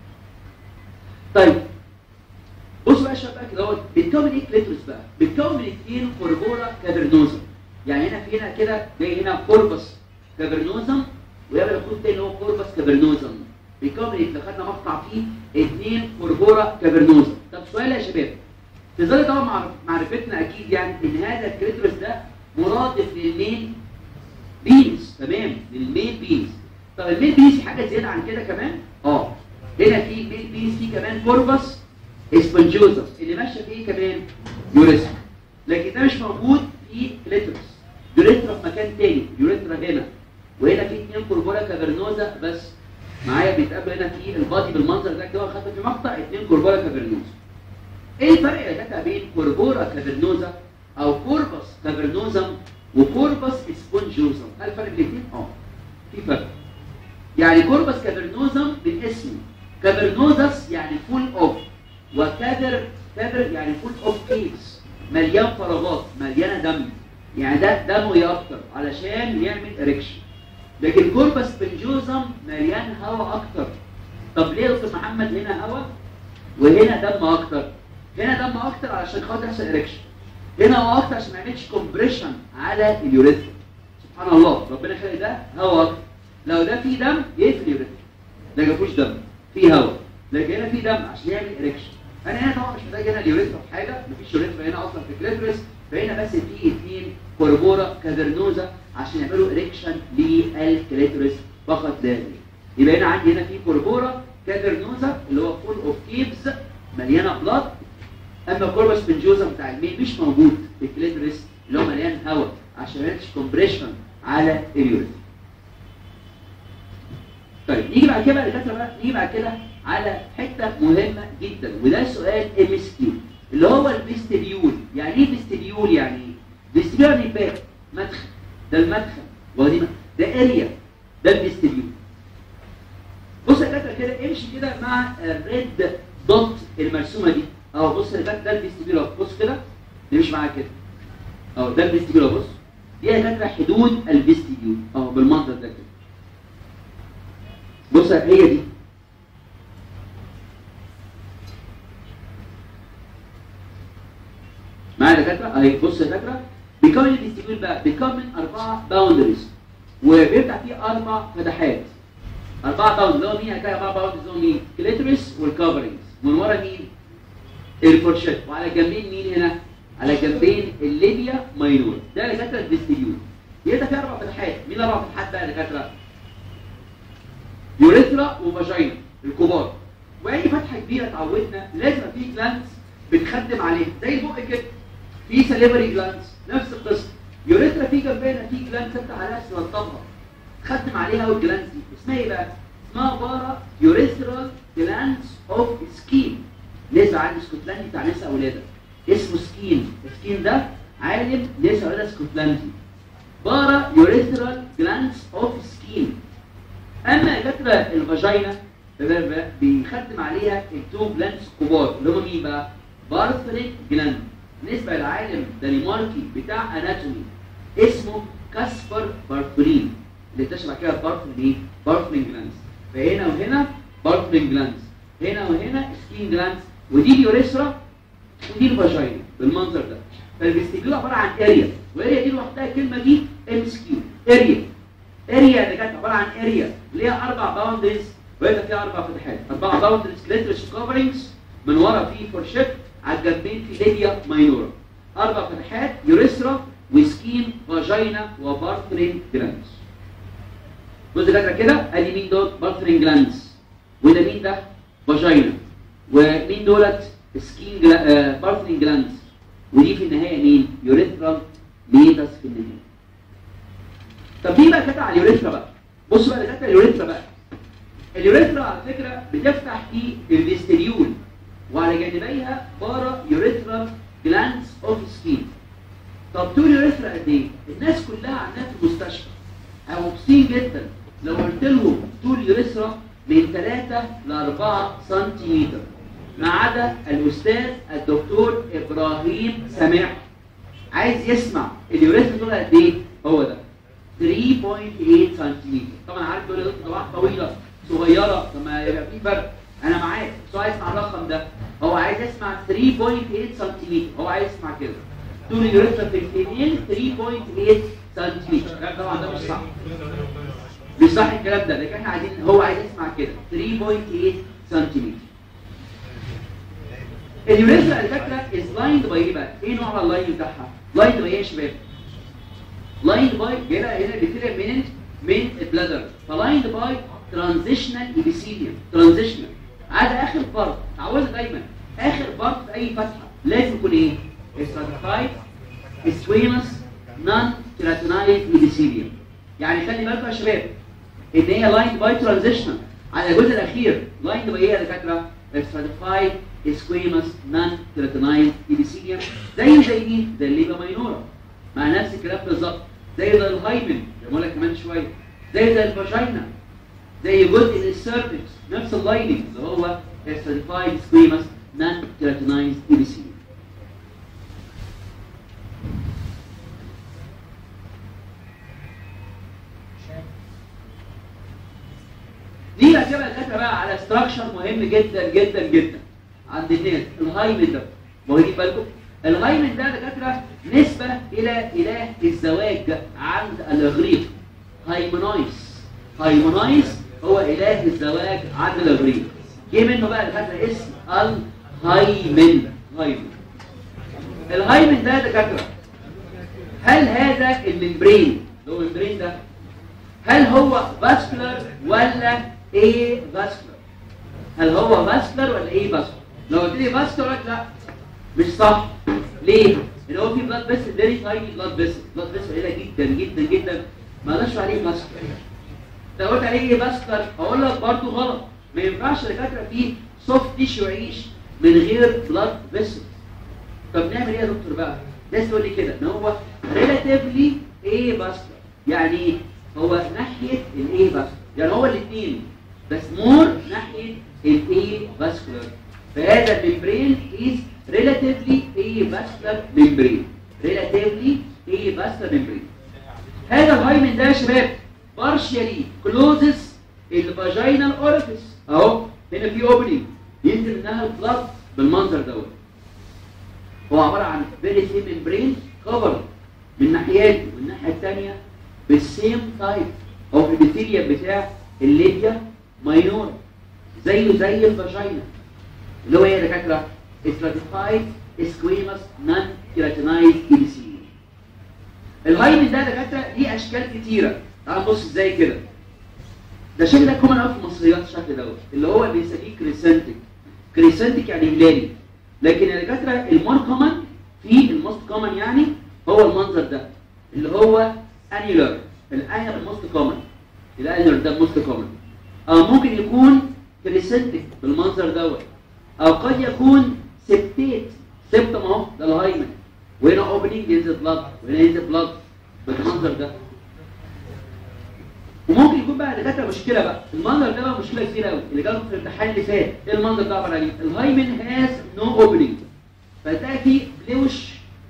طيب بص بقى يا شباب بقى كده اهوت بيتكون ايه كليتورس بقى؟ بيتكون من اثنين كوربورا كافرنوزم يعني هنا في هنا كده جاي هنا كوربس كافرنوزم ويبقى الخط الثاني هو كوربس كافرنوزم بيتكون من اللي خدنا مقطع فيه اثنين كوربورا كافرنوزم طب سؤال يا شباب تظل طبعا معرفتنا اكيد يعني ان هذا الكريتورس ده مرادف للمين بينس تمام للمين بينس طب المين بينس في حاجه زياده عن كده كمان اه هنا في مين بينس في كمان كوربس اسبنجوزس اللي ماشيه فيه كمان يوريثرا لكن ده مش موجود في كليتورس يوريثرا في مكان تاني يوريثرا هنا وهنا في اثنين كوربورا كافرنوزا بس معايا بيتقابلوا هنا في البادي بالمنظر ده كده خدت في مقطع اثنين كوربورا كافرنوزا ايه الفرق يا جماعه بين كوربورا كافرنوزا او كوربس كافرنوزم وكوربس اسبونجوزم هل فرق بين الاثنين اه في فرق يعني كوربس كافرنوزم من اسمه كافرنوزس يعني فول اوف وكادر كادر يعني فول اوف كيس مليان فراغات مليانه دم يعني ده دمه يكتر علشان يعمل اريكشن لكن كوربس بنجوزم مليان هواء اكتر طب ليه يا دكتور محمد هنا هواء وهنا دم اكتر هنا دم اكتر علشان خاطر يحصل اريكشن هنا هو اكتر عشان ما يعملش كومبريشن على اليوريثم سبحان الله ربنا خلق ده هواء اكتر لو ده فيه دم يقفل اليوريثم ده ما فيهوش دم فيه هواء لكن هنا فيه دم عشان يعمل اريكشن انا هنا طبعا مش محتاج هنا اليوريثم في حاجه مفيش يوريثم هنا اصلا في الكليتوريس فهنا بس في اثنين كوربورا كافرنوزا عشان يعملوا اريكشن للكليتوريس فقط لا غير يبقى هنا عندي هنا في كوربورا كافرنوزا اللي هو فول اوف كيبز مليانه بلاد اما كوربس بنجوزا بتاع الميل مش موجود في الكليتوريس اللي هو مليان هواء عشان ما يعملش كومبريشن على اليوريثم طيب نيجي بعد كده بقى بقى نيجي بعد كده على حته مهمه جدا وده سؤال ام اس كيو اللي هو الفيستبيول يعني ايه فيستبيول يعني ايه فيستبيول يعني باب مدخل ده المدخل ودي ده اريا ده الفيستبيول بص يا دكاتره كده امشي كده مع الريد دوت المرسومه دي اهو بص يا دكاتره ده الفيستبيول اهو بص كده نمشي معاها كده اهو ده الفيستبيول اهو بص دي يا دكاتره حدود الفيستبيول اهو بالمنظر ده كده بص هي دي معايا يا دكاتره اهي بص يا دكاتره بيكون الفيستيبول بقى بيكون من اربعه باوندريز وبيفتح فيه اربع فتحات اربعه باوند اللي هو مين هتلاقي اربعه باوندريز اللي هو مين؟ كليتوريس والكفرنجز من ورا مين؟ الفورشيت وعلى جنبين مين هنا؟ على جنبين الليبيا ماينور ده يا دكاتره الفيستيبول يبقى فيه اربع فتحات مين الاربع فتحات بقى يا دكاتره؟ يوريثرا وفاجينا الكبار واي فتحه كبيره اتعودنا لازم في جلانس بنخدم عليها زي البق كده في سليفري جلانس نفس القصه يوريثرا في جنبنا في جلانس تفتح عليها تنطبها خدم عليها والجلانس دي اسمها ايه بقى؟ اسمها بارا يوريثرال جلانس اوف سكين لسه عندي اسكتلندي بتاع نساء اولاده اسمه سكين السكين ده عالم نساء اولاده اسكتلندي بارا يوريثرال جلانس اوف سكين اما دكاتره الفاجينا بيخدم عليها التو جلانس كبار اللي هم مين بقى؟ بارثريك جلاند بالنسبه للعالم دنماركي بتاع اناتومي اسمه كاسبر بارفرين اللي اكتشف بعد كده بارفرين ايه؟ بارفرين جلاندز فهنا وهنا بارفرين جلاندز هنا وهنا سكين جلاندز ودي اليوريثرا ودي الفاجينا بالمنظر ده فالفيستيبيول عباره عن اريا واريا دي لوحدها الكلمه دي ام اس كيو اريا اريا اللي كانت عباره عن اريا ليها اربع باوندريز وهي فيها اربع فتحات اربع باوندريز كليترس كفرنجز من ورا في فورشيب على الجنبين في ليبيا ماينورا اربع فتحات يوريثرا وسكين فاجينا وبارثرين جلاندز بص كده كده ادي مين دول بارثرين جلاندز وده مين ده فاجينا ومين دولت سكين جلا... آه بارثرين جلاندز ودي في النهايه مين يوريثرال ميتاس في النهايه طب دي بقى كده على اليوريثرا بقى بص بقى كده اليوريثرا بقى اليوريثرا على فكره بتفتح في الفيستريول وعلى جانبيها بارا يوريثرال جلاندز اوف سكين طب طول اليوريثرا قد ايه؟ الناس كلها عندها في المستشفى مبسوطين جدا لو قلت لهم طول اليوريثرا من 3 ل 4 سنتيمتر ما عدا الاستاذ الدكتور ابراهيم سامح عايز يسمع اليوريثرا طولها قد ايه؟ هو ده 3.8 سنتيمتر طبعا عارف دول طبعا طويله صغيره فما يبقى في فرق انا معاك بس هو عايز يسمع الرقم ده هو عايز يسمع 3.8 سنتيمتر هو عايز يسمع كده طول اليوريثرا في الفيميل 3.8 سنتيمتر الكلام طبعا ده مش صح مش صح الكلام ده لكن احنا عايزين هو عايز يسمع كده 3.8 سنتيمتر اليوريثرا على فكره از لايند باي ايه بقى؟ ايه نوع اللاين بتاعها؟ لايند باي ايه يا شباب؟ لايند باي جايه هنا بكتيريا من من البلادر فلايند باي ترانزيشنال ايبيثيليوم ترانزيشنال على اخر بارت تعودوا دايما اخر بارت في اي فتحه لازم يكون ايه؟ استراتيفايد سوينس نون كيراتينايز ايبيثيليوم يعني خلي بالكم يا شباب ان هي لايند باي ترانزيشنال على الجزء الاخير لايند باي ايه يا دكاتره؟ استراتيفايد سكويمس نون كيراتينايز ايبيثيليوم زي زي مين؟ زي الليبا ماينورا مع نفس الكلام بالظبط زي زي الهايمن بقول لك كمان شويه زي زي الفاجينا زي جزء من السيرفكس نفس اللايننج اللي هو استراتيفايد سكويمس نان كيراتينايز اي بي سي دي بقى كده دكاتره بقى على ستراكشر مهم جدا جدا جدا عند الناس الهايمن ده واخدين بالكم الهايمن ده دكاتره نسبه الى اله الزواج عند الاغريق هايمونايس هايمونايس هو اله الزواج عند الاغريق جه منه بقى دكاتره اسم الهايمن هايمن الهايمن ده دكاتره هل هذا الممبرين اللي هو الممبرين ده هل هو فاسكولار ولا ايه فاسكولار هل هو فاسكولار ولا ايه فاسكولار لو قلت لي فاسكولار لا مش صح ليه ان هو في بلاد بس فيري تايني بلاد بس بلاد بس قليله جدا جدا جدا ما قالش عليه فاسكولار لو قلت عليه ايه فاسكولار اقول لك برضه غلط ما ينفعش دكاتره فيه سوفت تيشو يعيش من غير بلاد بس طب نعمل ايه يا دكتور بقى ناس تقول لي كده ان هو ريلاتيفلي ايه فاسكولار يعني ايه هو ناحية الايه فاسكولار يعني هو الاثنين بس مور ناحية الايه فاسكولار فهذا الممبرين is relatively a vascular membrane relatively a vascular membrane هذا الهايمن ده يا شباب partially closes الفاجينال orifice اهو هنا في opening ينزل منها البلد بالمنظر دوت هو عبارة عن very thin membrane covered من ناحيته والناحية الثانية بالسيم تايب او الابيثيليوم بتاع الليبيا ماينور زيه زي الفاجينا اللي هو ايه يا دكاتره استراتيفايد سكويمس نان كيراتينايز اي بي سي الهايمن ده يا دكاتره ليه اشكال كتيره تعال نبص ازاي كده ده شكل ده كومن قوي في المصريات الشكل دوت اللي هو بيسميه كريسنتك كريسنتك يعني هلالي لكن يا دكاتره المور كومن في الموست كومن يعني هو المنظر ده اللي هو انيولر الانيولر موست كومن الانيولر ده موست كومن او ممكن يكون كريسنتك بالمنظر دوت او قد يكون سبتيت سبتم اهو ده الهايمن وهنا اوبننج ينزل بلاد وهنا ينزل بلاد بالمنظر ده وممكن يكون بقى دكاتره مشكله بقى المنظر ده بقى مشكله كبيره قوي اللي جالكم في الامتحان اللي فات ايه المنظر ده عباره عن ايه الهايمن هاز نو اوبننج فتلاقي فيه بلوش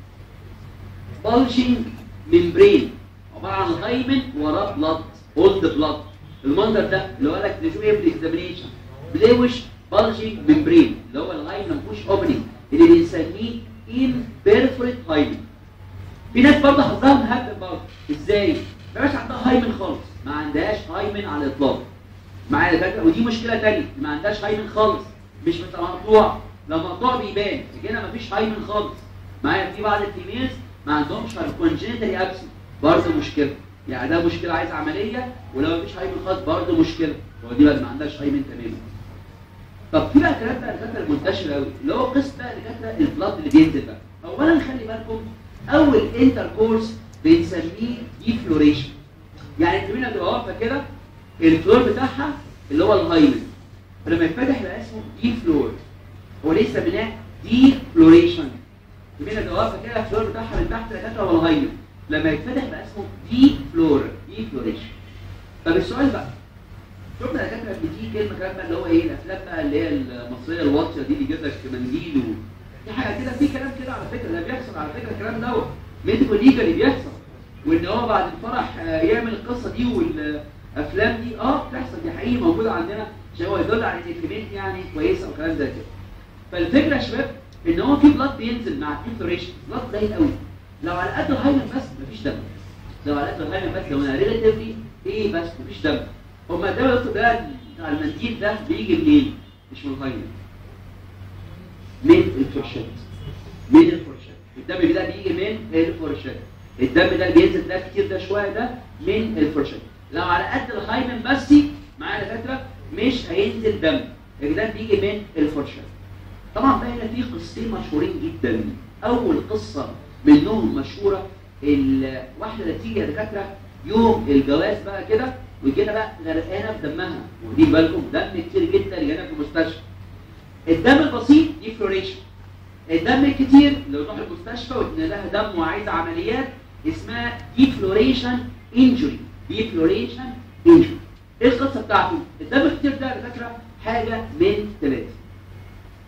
bulging membrane عباره عن هايمن وراه بلاد اولد بلاد المنظر ده اللي هو لك نشوف ايه في الاكزامينيشن بلوش bulging membrane اللي هو الهايمن ما فيهوش اوبننج اللي بنسميه imperforate هايمن في ناس برضه حظها مهبب برضه ازاي؟ ما بقاش عندها هايمن خالص ما عندهاش هايمن على الاطلاق معايا فاكره ودي مشكله ثانيه ما عندهاش هايمن خالص مش بتبقى مقطوع لو مقطوع بيبان هنا ما فيش هايمن خالص معايا في بعض الفيميلز ما عندهمش كونجنتالي ابسنت برضه مشكله يعني ده مشكله عايز عمليه ولو ما فيش هايمن خالص برضه مشكله هو دي بقى ما عندهاش هايمن تماما طب في بقى كلام بقى الدكاتره المنتشر قوي اللي هو قسم بقى الدكاتره البلاد اللي بينزل بقى اولا خلي بالكم اول انتركورس بنسميه ديفلوريشن يعني الزميله بتبقى واقفه كده الفلور بتاعها اللي هو الهايمن فلما يتفتح يبقى اسمه دي فلور هو ليه سميناه دي فلوريشن الزميله بتبقى واقفه كده الفلور بتاعها من تحت لغايه هو الهايمن لما يتفتح يبقى اسمه دي فلور دي فلوريشن طب السؤال بقى شفنا دكاتره بتيجي كلمه كلام بقى اللي هو ايه الافلام بقى اللي هي المصريه الواطيه دي اللي يجيب لك منديل و في حاجه كده في كلام كده على فكره ده بيحصل على فكره الكلام دوت ميديكو ليجالي بيحصل وان هو بعد الفرح آه، يعمل القصه دي والافلام دي اه بتحصل دي حقيقي موجوده عندنا عشان هو يدل على ان الكميات يعني كويسه او كلام زي كده فالفكره يا شباب ان هو في بلاد بينزل مع الانفلوريشن بلاد قليل قوي لو على قد الهايمن بس مفيش دم لو على قد الهايمن بس لو انا ريلاتيفلي ايه بس مفيش دم هما الدم يا دكتور ده بتاع المنديل ده بيجي منين؟ مش من الهايمن من الفرشات من الفرشات الدم ده بيجي من الفرشات الدم ده اللي بينزل ده كتير ده شويه ده من الفرشات لو على قد الهايمن بس معايا دكاتره مش هينزل دم الدم بيجي من الفرشات طبعا بقى هنا في قصتين مشهورين جدا اول قصه منهم مشهوره الواحده اللي تيجي يا دكاتره يوم الجواز بقى كده ويجينا بقى غرقانه في دمها ودي بالكم دم كتير جدا جانا في المستشفى الدم البسيط دي فلوريشن الدم الكتير لو تروح المستشفى وان لها دم وعايزه عمليات اسمها ديفلوريشن انجري ديفلوريشن انجري ايه القصه بتاعته الدم الكتير ده على فكره حاجه من ثلاثه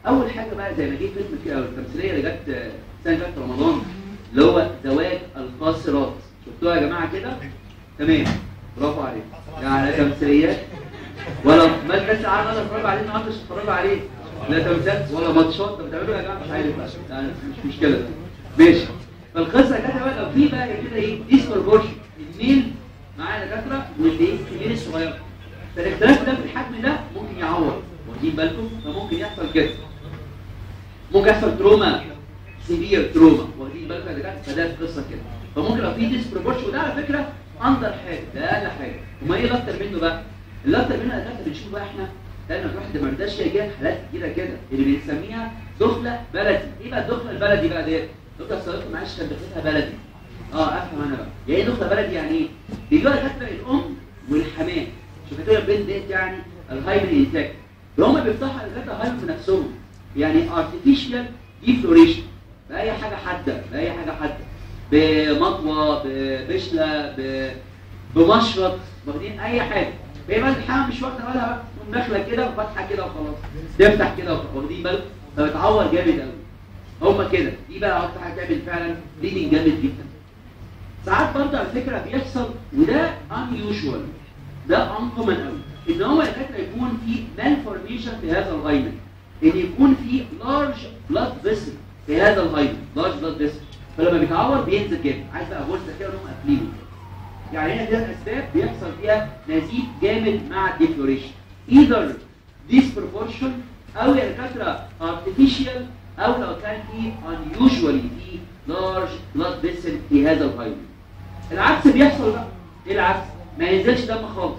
اول حاجه بقى زي ما جه فيلم كده او التمثيليه اللي جت آه، السنه اللي فاتت في رمضان اللي هو زواج القاصرات شفتوها يا جماعه كده تمام برافو عليك يعني لا تمثيليات ولا ما الناس عارفه انا اتفرج عليه النهارده مش هتفرج عليه لا تمثيلات ولا ماتشات طب بتعملوا إيه يا جماعه مش عارف بقى يعني مش مشكله ماشي فالقصه كده بقى لو في بقى كده ايه ديسبروبورشن الميل مع دكاتره والايه الكبير الصغير فالاختلاف ده في الحجم ده ممكن يعور واخدين بالكم فممكن يحصل كده ممكن يحصل تروما سيفير تروما واخدين بالكم يا دكاتره فده القصه كده فممكن لو في ديسبروبورشن وده على فكره اندر حاجه ده اقل حاجه وما ايه الاكتر منه بقى الاكتر منه يا دكاتره بنشوف بقى احنا لان الواحد ما رضاش يجي حالات كتيره كده اللي بنسميها دخله بلدي ايه بقى الدخله البلدي بقى ديت دكتور صديقي معلش كان دخلتها بلدي اه افهم انا بقى يعني ايه دخله بلدي يعني ايه بيجوا دكاتره الام والحماه شوف كده البنت ديت يعني الهايبر انتاج هم بيفتحوا الدكاتره هايبر بنفسهم يعني ارتفيشال ديفلوريشن باي حاجه حاده باي حاجه حاده بمطوه ببشله ب- بمشرط واخدين اي حاجه هي بقى الحمام مش واخده بالها بقى تقوم داخله كده وفاتحه كده وخلاص تفتح كده وخلاص. واخدين بالك فبتعور جامد قوي هما كده دي بقى اكتر حاجه تعمل فعلا بليدنج جامد جدا ساعات برضه على فكره بيحصل وده unusual ده uncommon قوي ان هو الدكاتره يكون في malformation في هذا الهايمن ان يكون في large blood vessel في هذا الهايمن large blood vessel فلما بيتعور بينزل جامد عايز بقى غرزه كده انهم قافلينه يعني هنا دي الاسباب بيحصل فيها نزيف جامد مع الديفلوريشن either disproportion او يا دكاتره artificial او لو كان في unusually في large blood vessel في هذا الهايمن العكس بيحصل بقى ايه العكس ما ينزلش دم خالص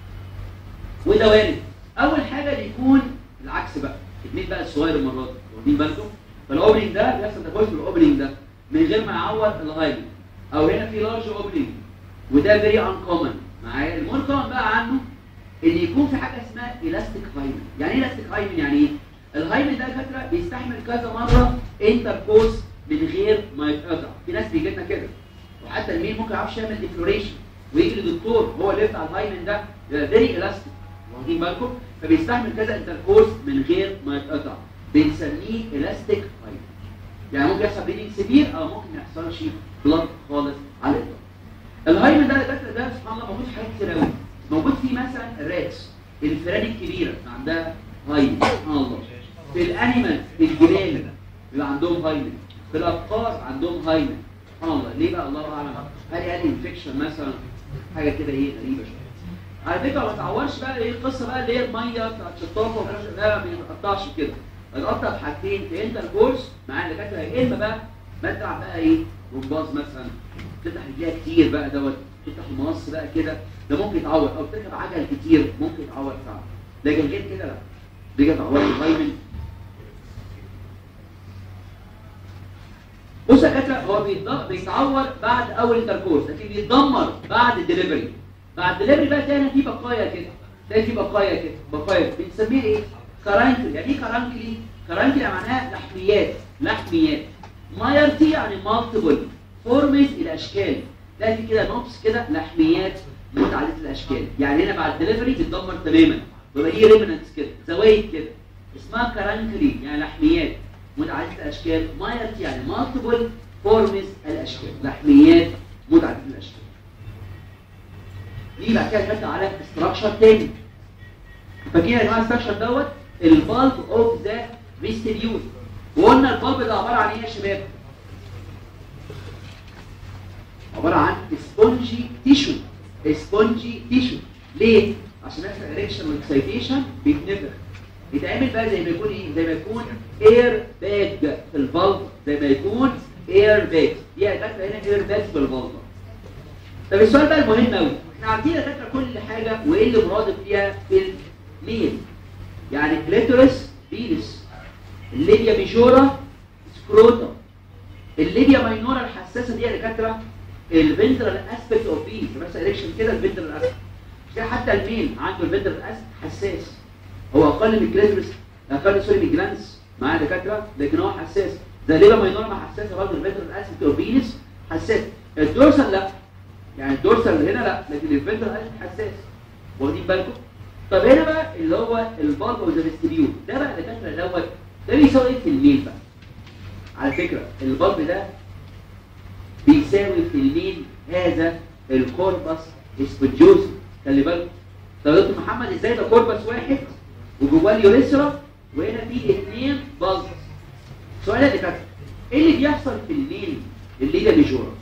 وده وارد اول حاجه بيكون العكس بقى الاتنين بقى الصغير المره دي واخدين بالكم فالاوبننج ده بيحصل تفاوت في الاوبننج ده من غير ما يعور الهايمن او هنا في لارج اوبننج وده فيري انكومن معايا المور كومن بقى عنه ان يكون في حاجه اسمها الاستيك هايمن يعني ايه الاستيك هايمن يعني ايه الهايمن ده فاكره بيستحمل كذا مره انتركورس من غير ما يتقطع في ناس بيجي لنا كده وحتى الميل ممكن يعرفش يعمل ديفلوريشن ويجي للدكتور هو اللي بتاع الهايمن ده فيري الاستيك واخدين بالكم فبيستحمل كذا انتركورس من غير ما يتقطع بنسميه الاستيك هايمن يعني ممكن يحصل بليدنج سيفير او ممكن ما يحصلش بلاد خالص على الاطلاق الهايمن ده الدكاتره ده سبحان الله موجود في حاجات كتير قوي موجود فيه مثلا الراتس الفئران الكبيره عندها هايمن سبحان الله في الانيمال في الجبال اللي عندهم هايمن في الابقار عندهم هايمن سبحان الله ليه بقى الله اعلم هل يعني انفكشن مثلا حاجه كده ايه غريبه شويه على فكره ما تعورش بقى ايه القصه بقى اللي هي الميه بتاعت الشطافه والكلام ده ما بيتقطعش كده بيتقطع بحاجتين في انت الكورس مع الدكاتره يا اما بقى بدع بقى ايه جمباز مثلا تفتح رجليها كتير بقى دوت تفتح المقص بقى كده ده ممكن يتعور او تركب عجل كتير ممكن يتعور فعلا لكن غير كده لا بيجي تعور الهايمن بص يا دكاتره هو بيتض- بيتعور بعد اول انتركورس لكن بيتدمر بعد الدليفري بعد الدليفري بقى تلاقي في بقايا كده تلاقي في بقايا كده بقايا بنسميها ايه؟ كرانكل يعني ايه كرانكلي؟ كرانكلي معناها لحميات لحميات مايرتي يعني مالتيبل فورمز الاشكال تلاقي في كده نوبس كده لحميات متعدده الاشكال يعني هنا بعد الدليفري بيتدمر تماما ويبقى ليه ريمننتس كده زوايد كده اسمها كرانكلي يعني لحميات متعدده الاشكال مايرت يعني مالتيبل فورمز الاشكال لحميات متعدده الاشكال دي بعد كده خدنا على استراكشر تاني فاكرين يا جماعه الاستراكشر دوت البالب اوف ذا فيستيبيول وقلنا البالب ده عباره عن ايه يا شباب عباره عن سبونجي تيشو سبونجي تيشو ليه عشان يحصل اريكشن واكسيتيشن بيتنفخ يتعمل بقى زي ما يكون ايه زي ما يكون اير باج في الفالف زي ما يكون اير باج دي دكاتره هنا اير باج في الفالف طب السؤال بقى المهم قوي احنا عارفين يا دكاتره كل حاجه وايه اللي مرادف فيها في الميل يعني كليتورس بينس الليبيا ميجورا سكروتا الليبيا ماينورا الحساسه دي يا دكاتره الفنترال اسبكت اوف بينس بس اريكشن كده الفنترال اسبكت كده حتى الميل عنده الفنترال اسبكت حساس هو اقل من الكليتورس اقل سوري من الجلانس معاه دكاتره لكن هو حساس ده ليبيا ماينورا ما حساسه برضه الفنترال اسبكت اوف بينس حساس الدورسال لا يعني الدورسال هنا لا لكن الفنترال اسبكت حساس واخدين بالكم طب هنا بقى اللي هو البالب اوف ذا فيستيبيول ده بقى دكاتره دوت ده بيساوي ايه في الميل بقى على فكره البلب ده بيساوي في الميل هذا الكوربس اسبنجوز خلي بالك طب يا دكتور محمد ازاي ده كوربس واحد وجواه اليوريثرا وهنا في اثنين بلز سؤال اللي فات ايه اللي بيحصل في الميل اللي ده ميجورا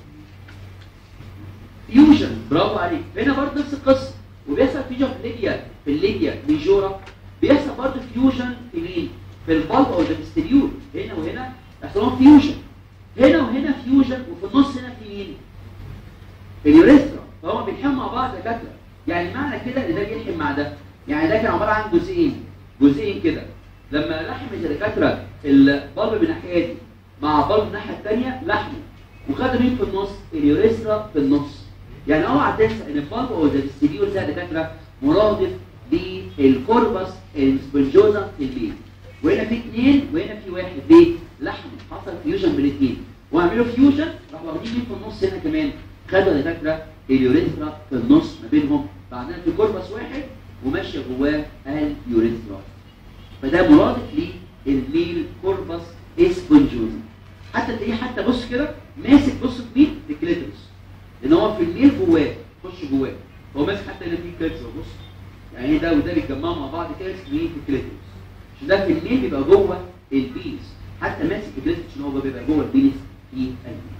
فيوجن برافو عليك هنا برضه نفس القصه وبيحصل فيوجن في الليبيا في الليبيا ميجورا بيحصل برضه فيوجن في مين في البلب او الدبستريول هنا وهنا يحصل فيوجن هنا وهنا فيوجن وفي النص هنا في مين اليوريثرا فهم بيلحموا مع بعض دكاتره يعني معنى كده ان ده بيلحم مع ده يعني ده كان عباره عن جزئين جزئين كده لما لحمت الدكاتره البلب من الناحيه دي مع بلب الناحيه الثانيه لحمه وخدوا مين في النص اليوريثرا في النص يعني اوعى تنسى ان البلب او الدبستريول ده دكاتره مرادف للكوربس السبنجوزا في البيت وهنا في اثنين وهنا في واحد ليه؟ لحم حصل فيوجن بين الاثنين وعملوا فيوجن راحوا واخدين مين في النص هنا كمان خدوا الدكاتره اليوريثرا في النص ما بينهم بعدين في كوربس واحد وماشيه جواه اليوريثرا فده مرادف للميل كوربس اسبنجوزا حتى تلاقيه حتى بص كده ماسك بص في مين؟ في الكليترس لان هو في الميل جواه خش جواه هو ماسك حتى هنا في كليترس بص يعني ده وده بيتجمعوا مع بعض كده اسمه ايه في الكليترس عشان ده في الميل بيبقى جوه البيس حتى ماسك الكليترس عشان هو بيبقى جوه البيس في الميل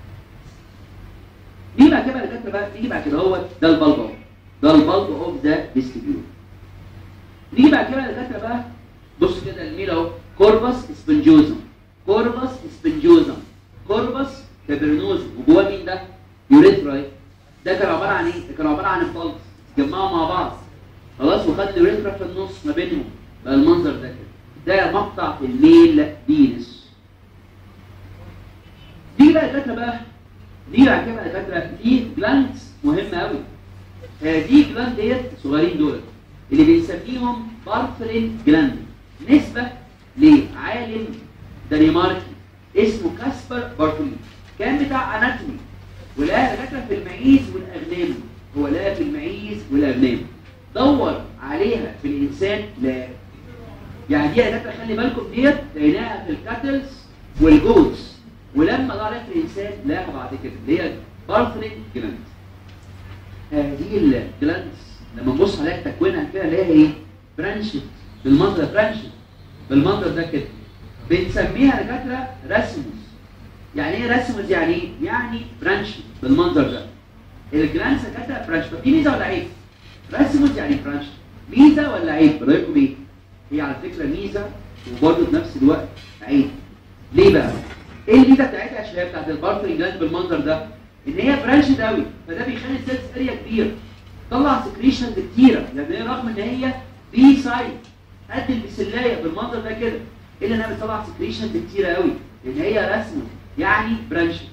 نيجي بعد كده بقى بقى نيجي بعد كده هو ده البلب اهو ده البلب اوف ذا ديستريبيوت نيجي بعد كده الدكاتره بقى بص كده الميل اهو كوربس سبنجوزم كوربس سبنجوزم كوربس كابرنوزم وجواه مين ده؟ يوريثرا ده كان عباره عن ايه؟ ده كان عباره عن البلبس اتجمعوا مع بعض خلاص وخد اليوريثرا في النص ما بينهم بقى المنظر ده كده ده مقطع في الميل بينس دي بقى الدكاتره بقى دي بعد كده بقى الدكاتره في جلاندز مهمه قوي دي جلاند ديت صغيرين دول اللي بنسميهم بارفرين جلاند نسبه لعالم دنماركي اسمه كاسبر بارفرين كان بتاع اناتومي ولقاها دكاتره في المعيز والاغنام هو لقاها في المعيز والاغنام دور عليها في الانسان لا يعني دي دكاتره خلي بالكم ديت لقيناها في الكاتلز والجوتس ولما دور عليها في الانسان لقاها بعد كده اللي هي بارفرين جلاند هذه الجلاندز لما نبص عليها تكوينها كده اللي هي ايه برانشت بالمنظر برانشت بالمنظر ده كده بنسميها دكاتره رسموس يعني ايه رسموس يعني ايه يعني برانشت بالمنظر ده الجلاندز دكاتره برانش طب دي ميزه ولا عيب رسموس يعني برانش ميزه ولا عيب رايكم ايه هي على فكره ميزه وبرضه في نفس الوقت عيب ليه بقى ايه الميزه بتاعتها يا شباب بتاعت البارفري جلاند بالمنظر ده ان هي برانشد قوي فده بيخلي السيلز اريا كبير طلع سكريشنز كتيره يعني هي رغم ان هي بي سايد قد البسلايه بالمنظر ده كده الا انها بتطلع سكريشنز كتيره قوي لان هي رسمه يعني برانشد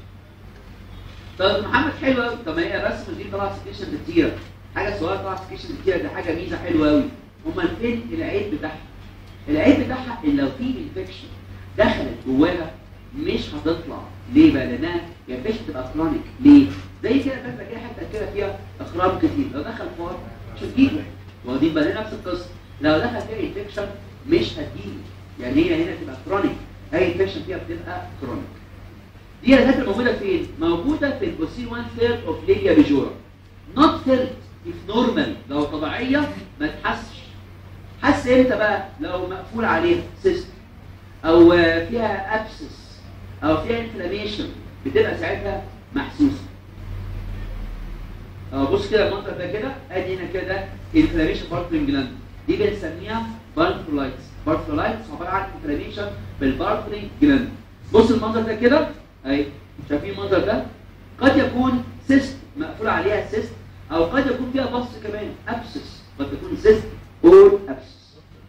طب محمد حلو قوي طب ما هي الرسمه دي طلع سكريشنز كتيره حاجه صغيره طلع سكريشنز كتيره دي حاجه ميزه حلوه قوي امال فين العيب بتاعها العيب بتاعها ان لو في انفكشن دخلت جواها مش هتطلع ليه بقى لانها يا باشا تبقى كرونيك ليه زي كده فاكره كده حته كده فيها اخرام كتير لو دخل فار مش هتجيبه واخدين بالنا نفس القصه لو دخل فيها انفكشن مش هتجيبه يعني هي هنا تبقى كرونيك اي انفكشن فيها بتبقى كرونيك دي الحاجات موجوده فين موجوده في البوسين 1 ثيرد اوف ليبيا بيجورا نوت ثيرد if نورمال لو طبيعيه ما تحسش حس امتى بقى لو مقفول عليها سيست او فيها ابسس او فيها انفلاميشن بتبقى ساعتها محسوسه اه بص كده المنظر ده كده ادي هنا كده انفلاميشن بارتلين جلاند دي بنسميها بارترولايتس بارترولايتس عباره عن انفلاميشن بالبارتلين جلاند بص المنظر ده كده اهي شايفين المنظر ده قد يكون سيست مقفول عليها سيست او قد يكون فيها بص كمان ابسس قد تكون سيست اور ابسس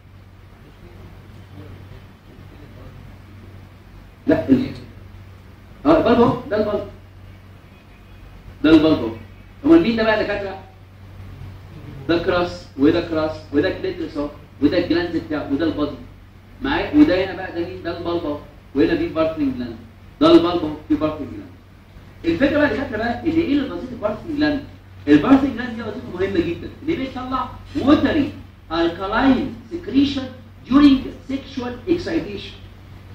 لا ال... اه البلب اهو ده البلب ده البلب اهو امال مين ده بقى دكاتره ده كراس وده كراس وده كليترس اهو وده الجلاند بتاعه وده البادي معايا وده هنا بقى ده مين ده البلب اهو وهنا في بارتنج جلاند ده البلب اهو في بارتنج جلاند الفكره بقى دكاتره بقى ان ايه اللي وظيفه البارتنج جلاند البارتنج جلاند دي وظيفه مهمه جدا اللي بيطلع ووتري الكالاين سكريشن during sexual excitation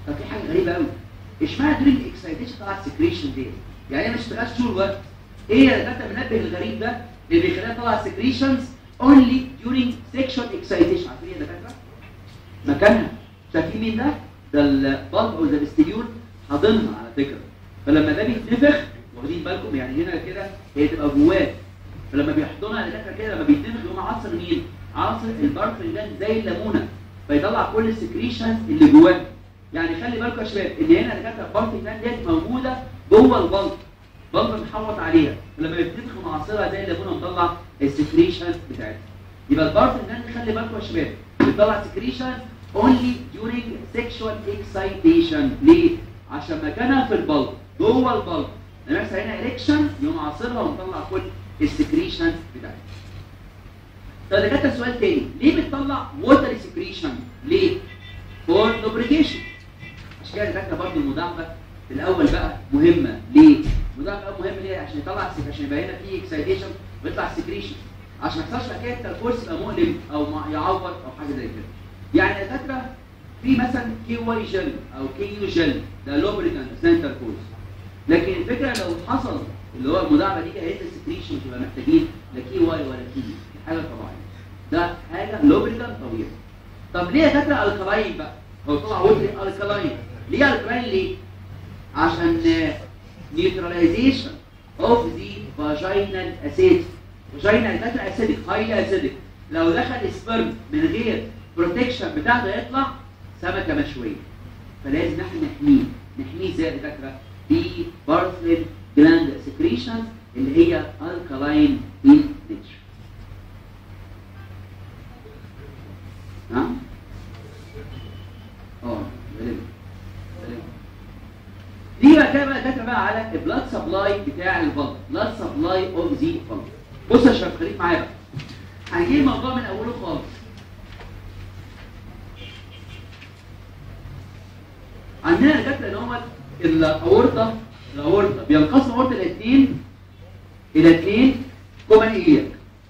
طب في حاجه غريبه قوي اشمعنى درينج اكسايتيشن طلع سكريشن دي يعني هي مش بتبقاش طول الوقت ايه يا دكاتره المنبه الغريب ده اللي بيخليها تطلع سكريشنز only during sexual excitation عارفين ايه يا دكاتره مكانها شايفين مين ده ده البلب او البستيول حاضنها على فكره فلما ده بيتنفخ واخدين بالكم يعني هنا كده هي تبقى جواه فلما بيحضنها الدكاتره كده لما بيتنفخ يقوم عصر مين عصر البارفنجان زي الليمونه فيطلع كل السكريشنز اللي جواه يعني خلي بالكم يا شباب ان هنا الدكاتره البارفنجان ديت موجوده جوه البلب بلب محوط عليها فلما بتنفخ معصرها زي الليمونه مطلع السكريشن بتاعتها يبقى البارفنجان خلي بالكم يا شباب بتطلع سكريشن only during sexual excitation ليه؟ عشان مكانها في البلب جوه البلب لما يحصل هنا اريكشن يقوم عاصرها ونطلع كل السكريشن بتاعتها طب ده كده سؤال تاني ليه بتطلع ووتر سكريشن ليه فور لوبريكيشن عشان كده الدكاتره برضه المداعبه في الاول بقى مهمه ليه المداعبه بقى مهم ليه عشان يطلع السك- عشان يبقى هنا في اكسايتيشن ويطلع سكريشن عشان ما يحصلش حكايه التركوز يبقى مؤلم او ما- يعور او حاجه زي كده يعني الدكاتره في مثلا كي واي جل او كي يو جل ده لوبريكانت اثناء التركوز لكن الفكره لو حصل اللي هو المداعبه دي هينزل سكريشن تبقى محتاجين لا كي واي ولا كي دي حاجه طبيعيه ده حاجه لوبريكانت طبيعي طب ليه يا دكاتره الكلاين بقى هو طلع وتري الكلاين ليه الكلاين ليه عشان نيوتراليزيشن اوف ذا فاجينال اسيد فاجينال دكاتره اسيدك هايلي اسيدك لو دخل سبرم من غير بروتكشن بتاعته يطلع سمكه مشويه فلازم احنا نحميه نحميه ازاي يا دكاتره ببارثلين جلاند سكريشن اللي هي الكلاين ان نيتشر نعم اه غالبا غالبا دي بقى كده بقى دكاتره بقى على البلاد سبلاي بتاع البلد بلاد سبلاي اوف ذا بلد بص يا شباب خليك معايا بقى هنجيب الموضوع من اوله خالص عندنا دكاتره ان هو الاورطه الاورطه بينقسم الاورطه الى اثنين الى اثنين كومن ايلياك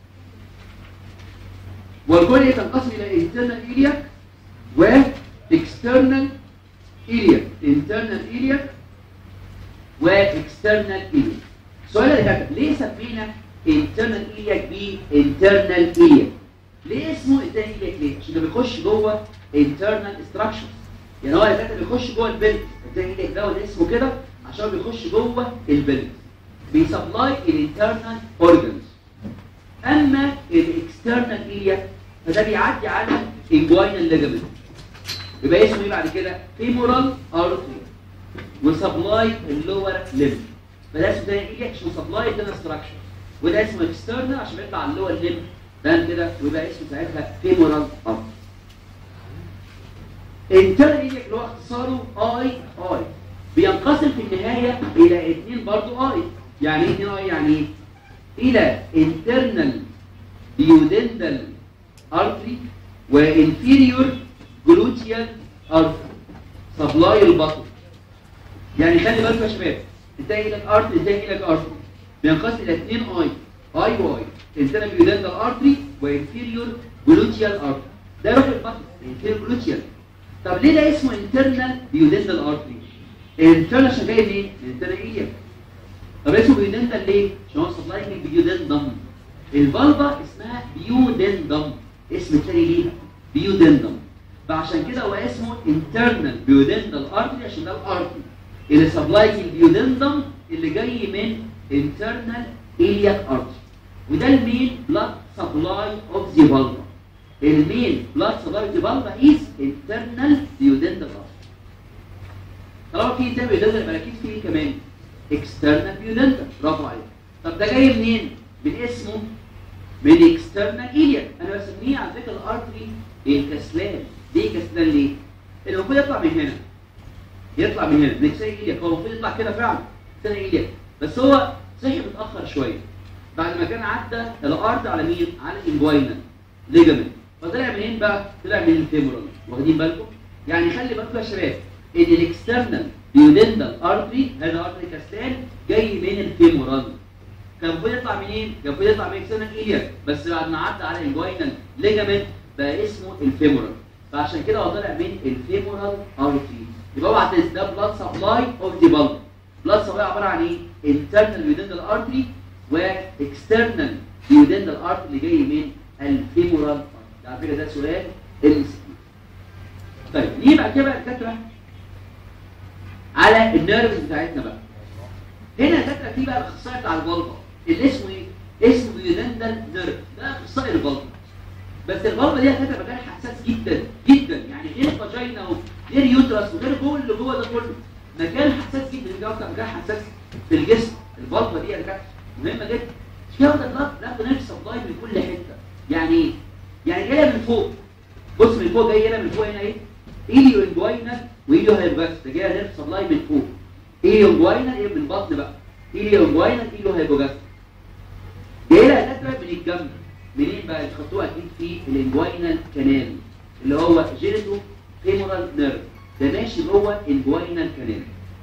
والكل تنقسم الى انترنال ايلياك واكسترنال ايلياك انترنال ايلياك واكسترنال ايلياك السؤال اللي كاتب ليه سمينا انترنال ايلياك بانترنال ايلياك ليه اسمه انترنال ايلياك ليه عشان ده بيخش جوه انترنال ستراكشرز يعني هو اللي كاتب بيخش جوه البلد انترنال ايلياك ده اسمه كده عشان بيخش جوه البلد بيسبلاي الانترنال اورجانز اما الاكسترنال ايلياك فده بيعدي على انجوينال ليجامنت يبقى اسمه ايه بعد كده فيمورال ارتري وسبلاي اللور ليمب فده اسمه ده ايه عشان سبلاي ده ستراكشر وده اسمه اكسترنال عشان بيطلع على اللور ليمب ده كده ويبقى اسمه ساعتها فيمورال ارتري انترنال ايليك اللي هو اختصاره اي اي بينقسم في النهايه الى اثنين برضو اي يعني ايه اثنين اي يعني ايه الى internal duodenal artery وانفيريور gluteal artery سبلاي البطن يعني خلي بالكم يا شباب انتهي لك ارتري انتهي لك ارتري بينقسم الى اثنين اي اي واي internal duodenal artery وانفيريور gluteal artery ده يروح البطن inferior gluteal طب ليه ده اسمه internal duodenal artery internal عشان جاي منين؟ من internal ايليك طب اسمه بيودندل ليه؟ عشان هو سبلاينج بيودندم الفالفا اسمها بيودندم اسم تاني ليها بيودندم فعشان كده هو اسمه انترنال بيودندل ارتري عشان ده الارتري اللي سبلاينج البيودندم اللي جاي من انترنال ايلياك ارتري وده المين بلاد سبلاي اوف ذا فالفا المين بلاد سبلاي اوف ذا فالفا از انترنال بيودندل ارتري طالما في انترنال بيودندل يبقى اكيد في ايه كمان اكسترنال بيودنتال برافو عليك طب ده جاي منين من اسمه من اكسترنال ايليا انا بسميه على فكره الارتري الكسلان ليه كسلان ليه المفروض يطلع من هنا يطلع من هنا من اكسترنال ايليا هو المفروض يطلع كده فعلا اكسترنال ايليا بس هو صحي متاخر شويه بعد ما كان عدى الارض على مين على الانجوينال ليجامنت فطلع منين بقى طلع من الفيمورال واخدين بالكم يعني خلي بالكم يا شباب ان الاكسترنال بيودندال ارتري هذا ارتري كاستان جاي من الفيمورال كان المفروض يطلع منين؟ كان المفروض يطلع من اكسترنال ايليا بس بعد ما عدى على الجوينال ليجامنت بقى اسمه الفيمورال فعشان كده هو طالع من الفيمورال ارتري يبقى اوعى تنسى ده بلاد سبلاي اوف ذا بلب بلاد سبلاي عباره عن ايه internal duodenal artery واكسترنال duodenal artery اللي جاي من الفيمورال ده على فكره ده سؤال ال طيب ليه بقى كده بقى الدكاتره على النيرفز بتاعتنا بقى هنا الدكاتره في بقى الاخصائي بتاع البلبه اللي اسمه ايه اسمه يودندال نيرف ده اخصائي البلبه بس البلبه دي هتبقى مكان حساس جدا جدا يعني غير فاجينا وغير يوترس وغير كل اللي جوه ده كله مكان حساس جدا ده اكتر مكان حساس في الجسم البلبه دي يا دكاتره مهمه جدا فيها بلاد ناخد نفس سبلاي من كل حته يعني ايه يعني جايه من فوق بص من فوق جاي هنا من فوق هنا ايه ايليو انجوينال وايليو هايبوجاستريك ده جايه نيرف سبلاي من فوق ايليو انجوينال ايه من البطن بقى ايليو انجوينال ايليو هايبوجاستريك جايه لها دكاتره من الجنب منين بقى تحطوها اكيد في الانجوينال كانال اللي هو جينيتو فيمورال نيرف ده ماشي جوه انجوينال كانال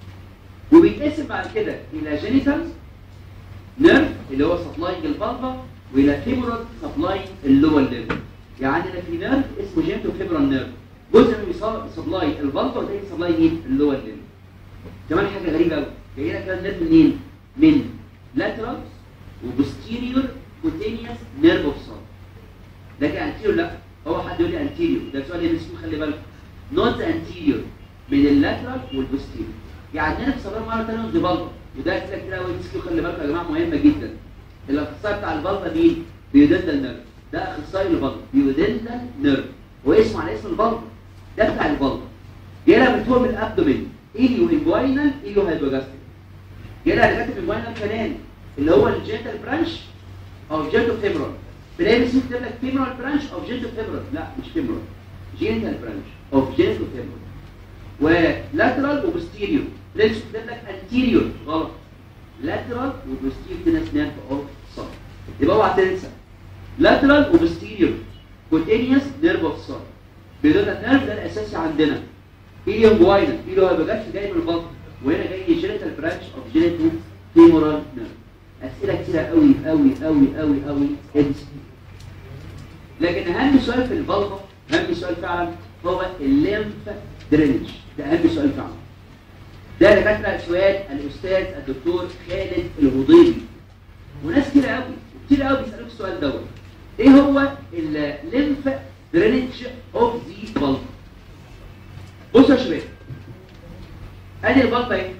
وبيتقسم بعد كده الى جينيتال نيرف اللي هو سبلاينج البلبا والى فيمورال سبلاينج اللور ليفل يعني عندنا في نيرف اسمه جينيتو فيمورال نيرف جزء منه بيسبلاي البلبا وده بيسبلاي مين اللور ليفل كمان حاجه غريبه قوي جاي لك النيرف منين من لاترال وبوستيريور كوتينيوس نيرف اوف سال ده كان انتيريور لا هو حد يقول لي انتيريور ده سؤال اللي اسمه خلي بالك نوت انتيريور من اللاترال والبوستيريور يعني نيرف سبلاي مره ثانيه دي بلبا وده اسئله كتير قوي تسكيو خلي بالك يا جماعه مهمه جدا الاخصائي بتاع البلبا مين بيودنتال نيرف ده اخصائي البلبا بيودنتال نيرف واسمه على اسم البلبا ده بتاع البلبا جاي من فوق من الابدومين ايليو انجوينال ايليو هايبوجاستريك جاي لها كاتب انجوينال كانال اللي هو الجينتال برانش او جينتو فيمورال تلاقي بس يكتب لك فيمورال برانش او جينتو فيمورال لا مش فيمورال جينتال برانش او جينتو فيمورال ولاترال وبوستيريور تلاقي يكتب لك انتيريور غلط لاترال وبوستيريور كده سناب اوف صح يبقى اوعى تنسى لاترال وبوستيريور كوتينيوس نيرف اوف صح بيدل النيرف ده الاساسي عندنا ايليوم جواينا ايليو هيبقى جاي من البطن وهنا جاي جينيتال برانش اوف جينيتو فيمورال نيرف اسئله كتيره قوي قوي قوي قوي قوي انسى لكن اهم سؤال في البلغه اهم سؤال فعلا هو الليمف درينج ده اهم سؤال فعلا ده دكاتره سؤال الاستاذ الدكتور خالد الهضيبي وناس كتير قوي كتير قوي بيسالوك السؤال دوت ايه هو الليمف درينج اوف ذا بلغه بصوا يا شباب ادي البلطه اهي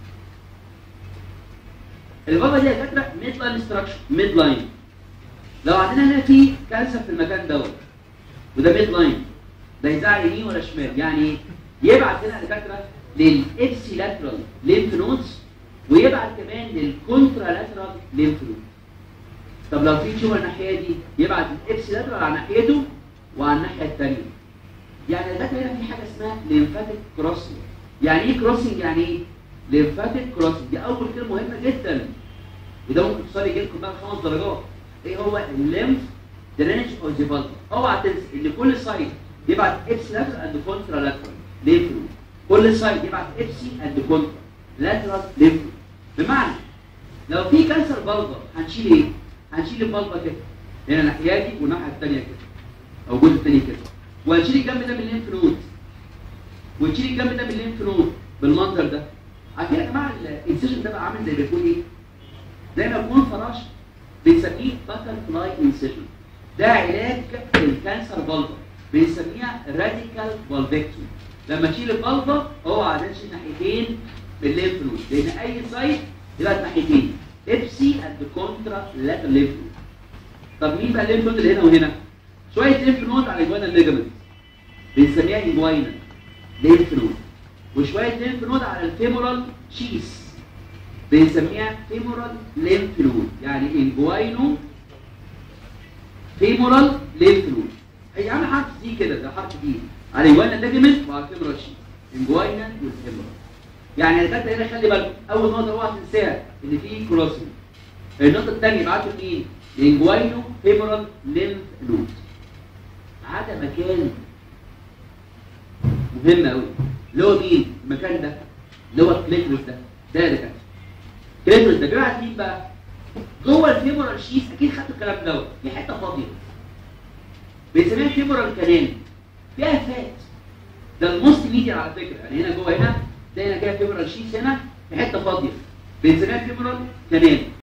البلطه دي يا دكاتره ميد لاين ستراكشر ميد لاين لو عندنا هنا في كانسر في المكان دوت وده ميد لاين ده يزعل يمين ولا شمال يعني يبعت هنا دكاتره للابسي لاترال ليمف نودز ويبعت كمان للكونترا لاترال ليمف نود طب لو في تيومر الناحيه دي يبعت الابسي لاترال على ناحيته وعلى الناحيه الثانيه يعني ده هنا في حاجه اسمها ليمفاتيك كروسنج يعني ايه كروسنج يعني ايه ليمفاتيك كروسنج دي اول كلمه مهمه جدا وده ممكن تصلي يجي لكم بقى خمس درجات ايه هو الليمف درينج او ديفالت اوعى تنسى ان كل سايت يبعت ابسي لاترال اند كونترا لاترال ليمف نود كل سايت يبعت ابسي اند كونترا لاترال ليمف نود بمعنى لو في كانسر بلبه هنشيل ايه هنشيل البلبه كده هنا الناحيه دي والناحيه الثانيه كده او الجزء الثاني كده وهنشيل الجنب ده من الليمف نود ونشيل الجنب ده من الليمف نود بالمنظر ده عارفين يا جماعه الانسيشن ده بقى عامل زي بيكون ايه زي ما يكون فراش بنسميه باتر فلاي انسيشن ده علاج الكانسر بلبه بنسميها راديكال فالفيكتوم لما تشيل البلبه هو عايز تشيل ناحيتين من الليمف نود لان اي سايت يبقى ناحيتين ابسي اند كونترا لاتر ليمف نود طب مين بقى الليمف نود اللي هنا وهنا شويه ليمف نود على جوانا الليجمنت بنسميها انجوينا ليمف نود وشويه ليمف نود على الفيمورال شيس بنسميها فيمورال ليمف نود يعني انجوينو فيمورال ليمف نود هي عامله حرف دي كده ده حرف دي على جوانا الليجمنت وعلى الفيمورال شيس انجوينا والفيمورال يعني انا فاكر هنا خلي بالك اول نقطه اوعى تنساها ان في كروسنج النقطه الثانيه بعته مين؟ انجوينو فيمورال ليمف نود عدا مكان مهم قوي اللي هو مين المكان ده اللي هو الكليتروس ده ده ده كده الكليتروس ده بيبعت مين بقى جوه الفيمورال شيس اكيد خدتوا الكلام دوت في حته فاضيه بنسميها فيمورال كانال فيها فات ده الموست ميديا على فكره يعني هنا جوه هنا ده هنا كده فيبرال شيس هنا في حته فاضيه بنسميها فيبرال كانال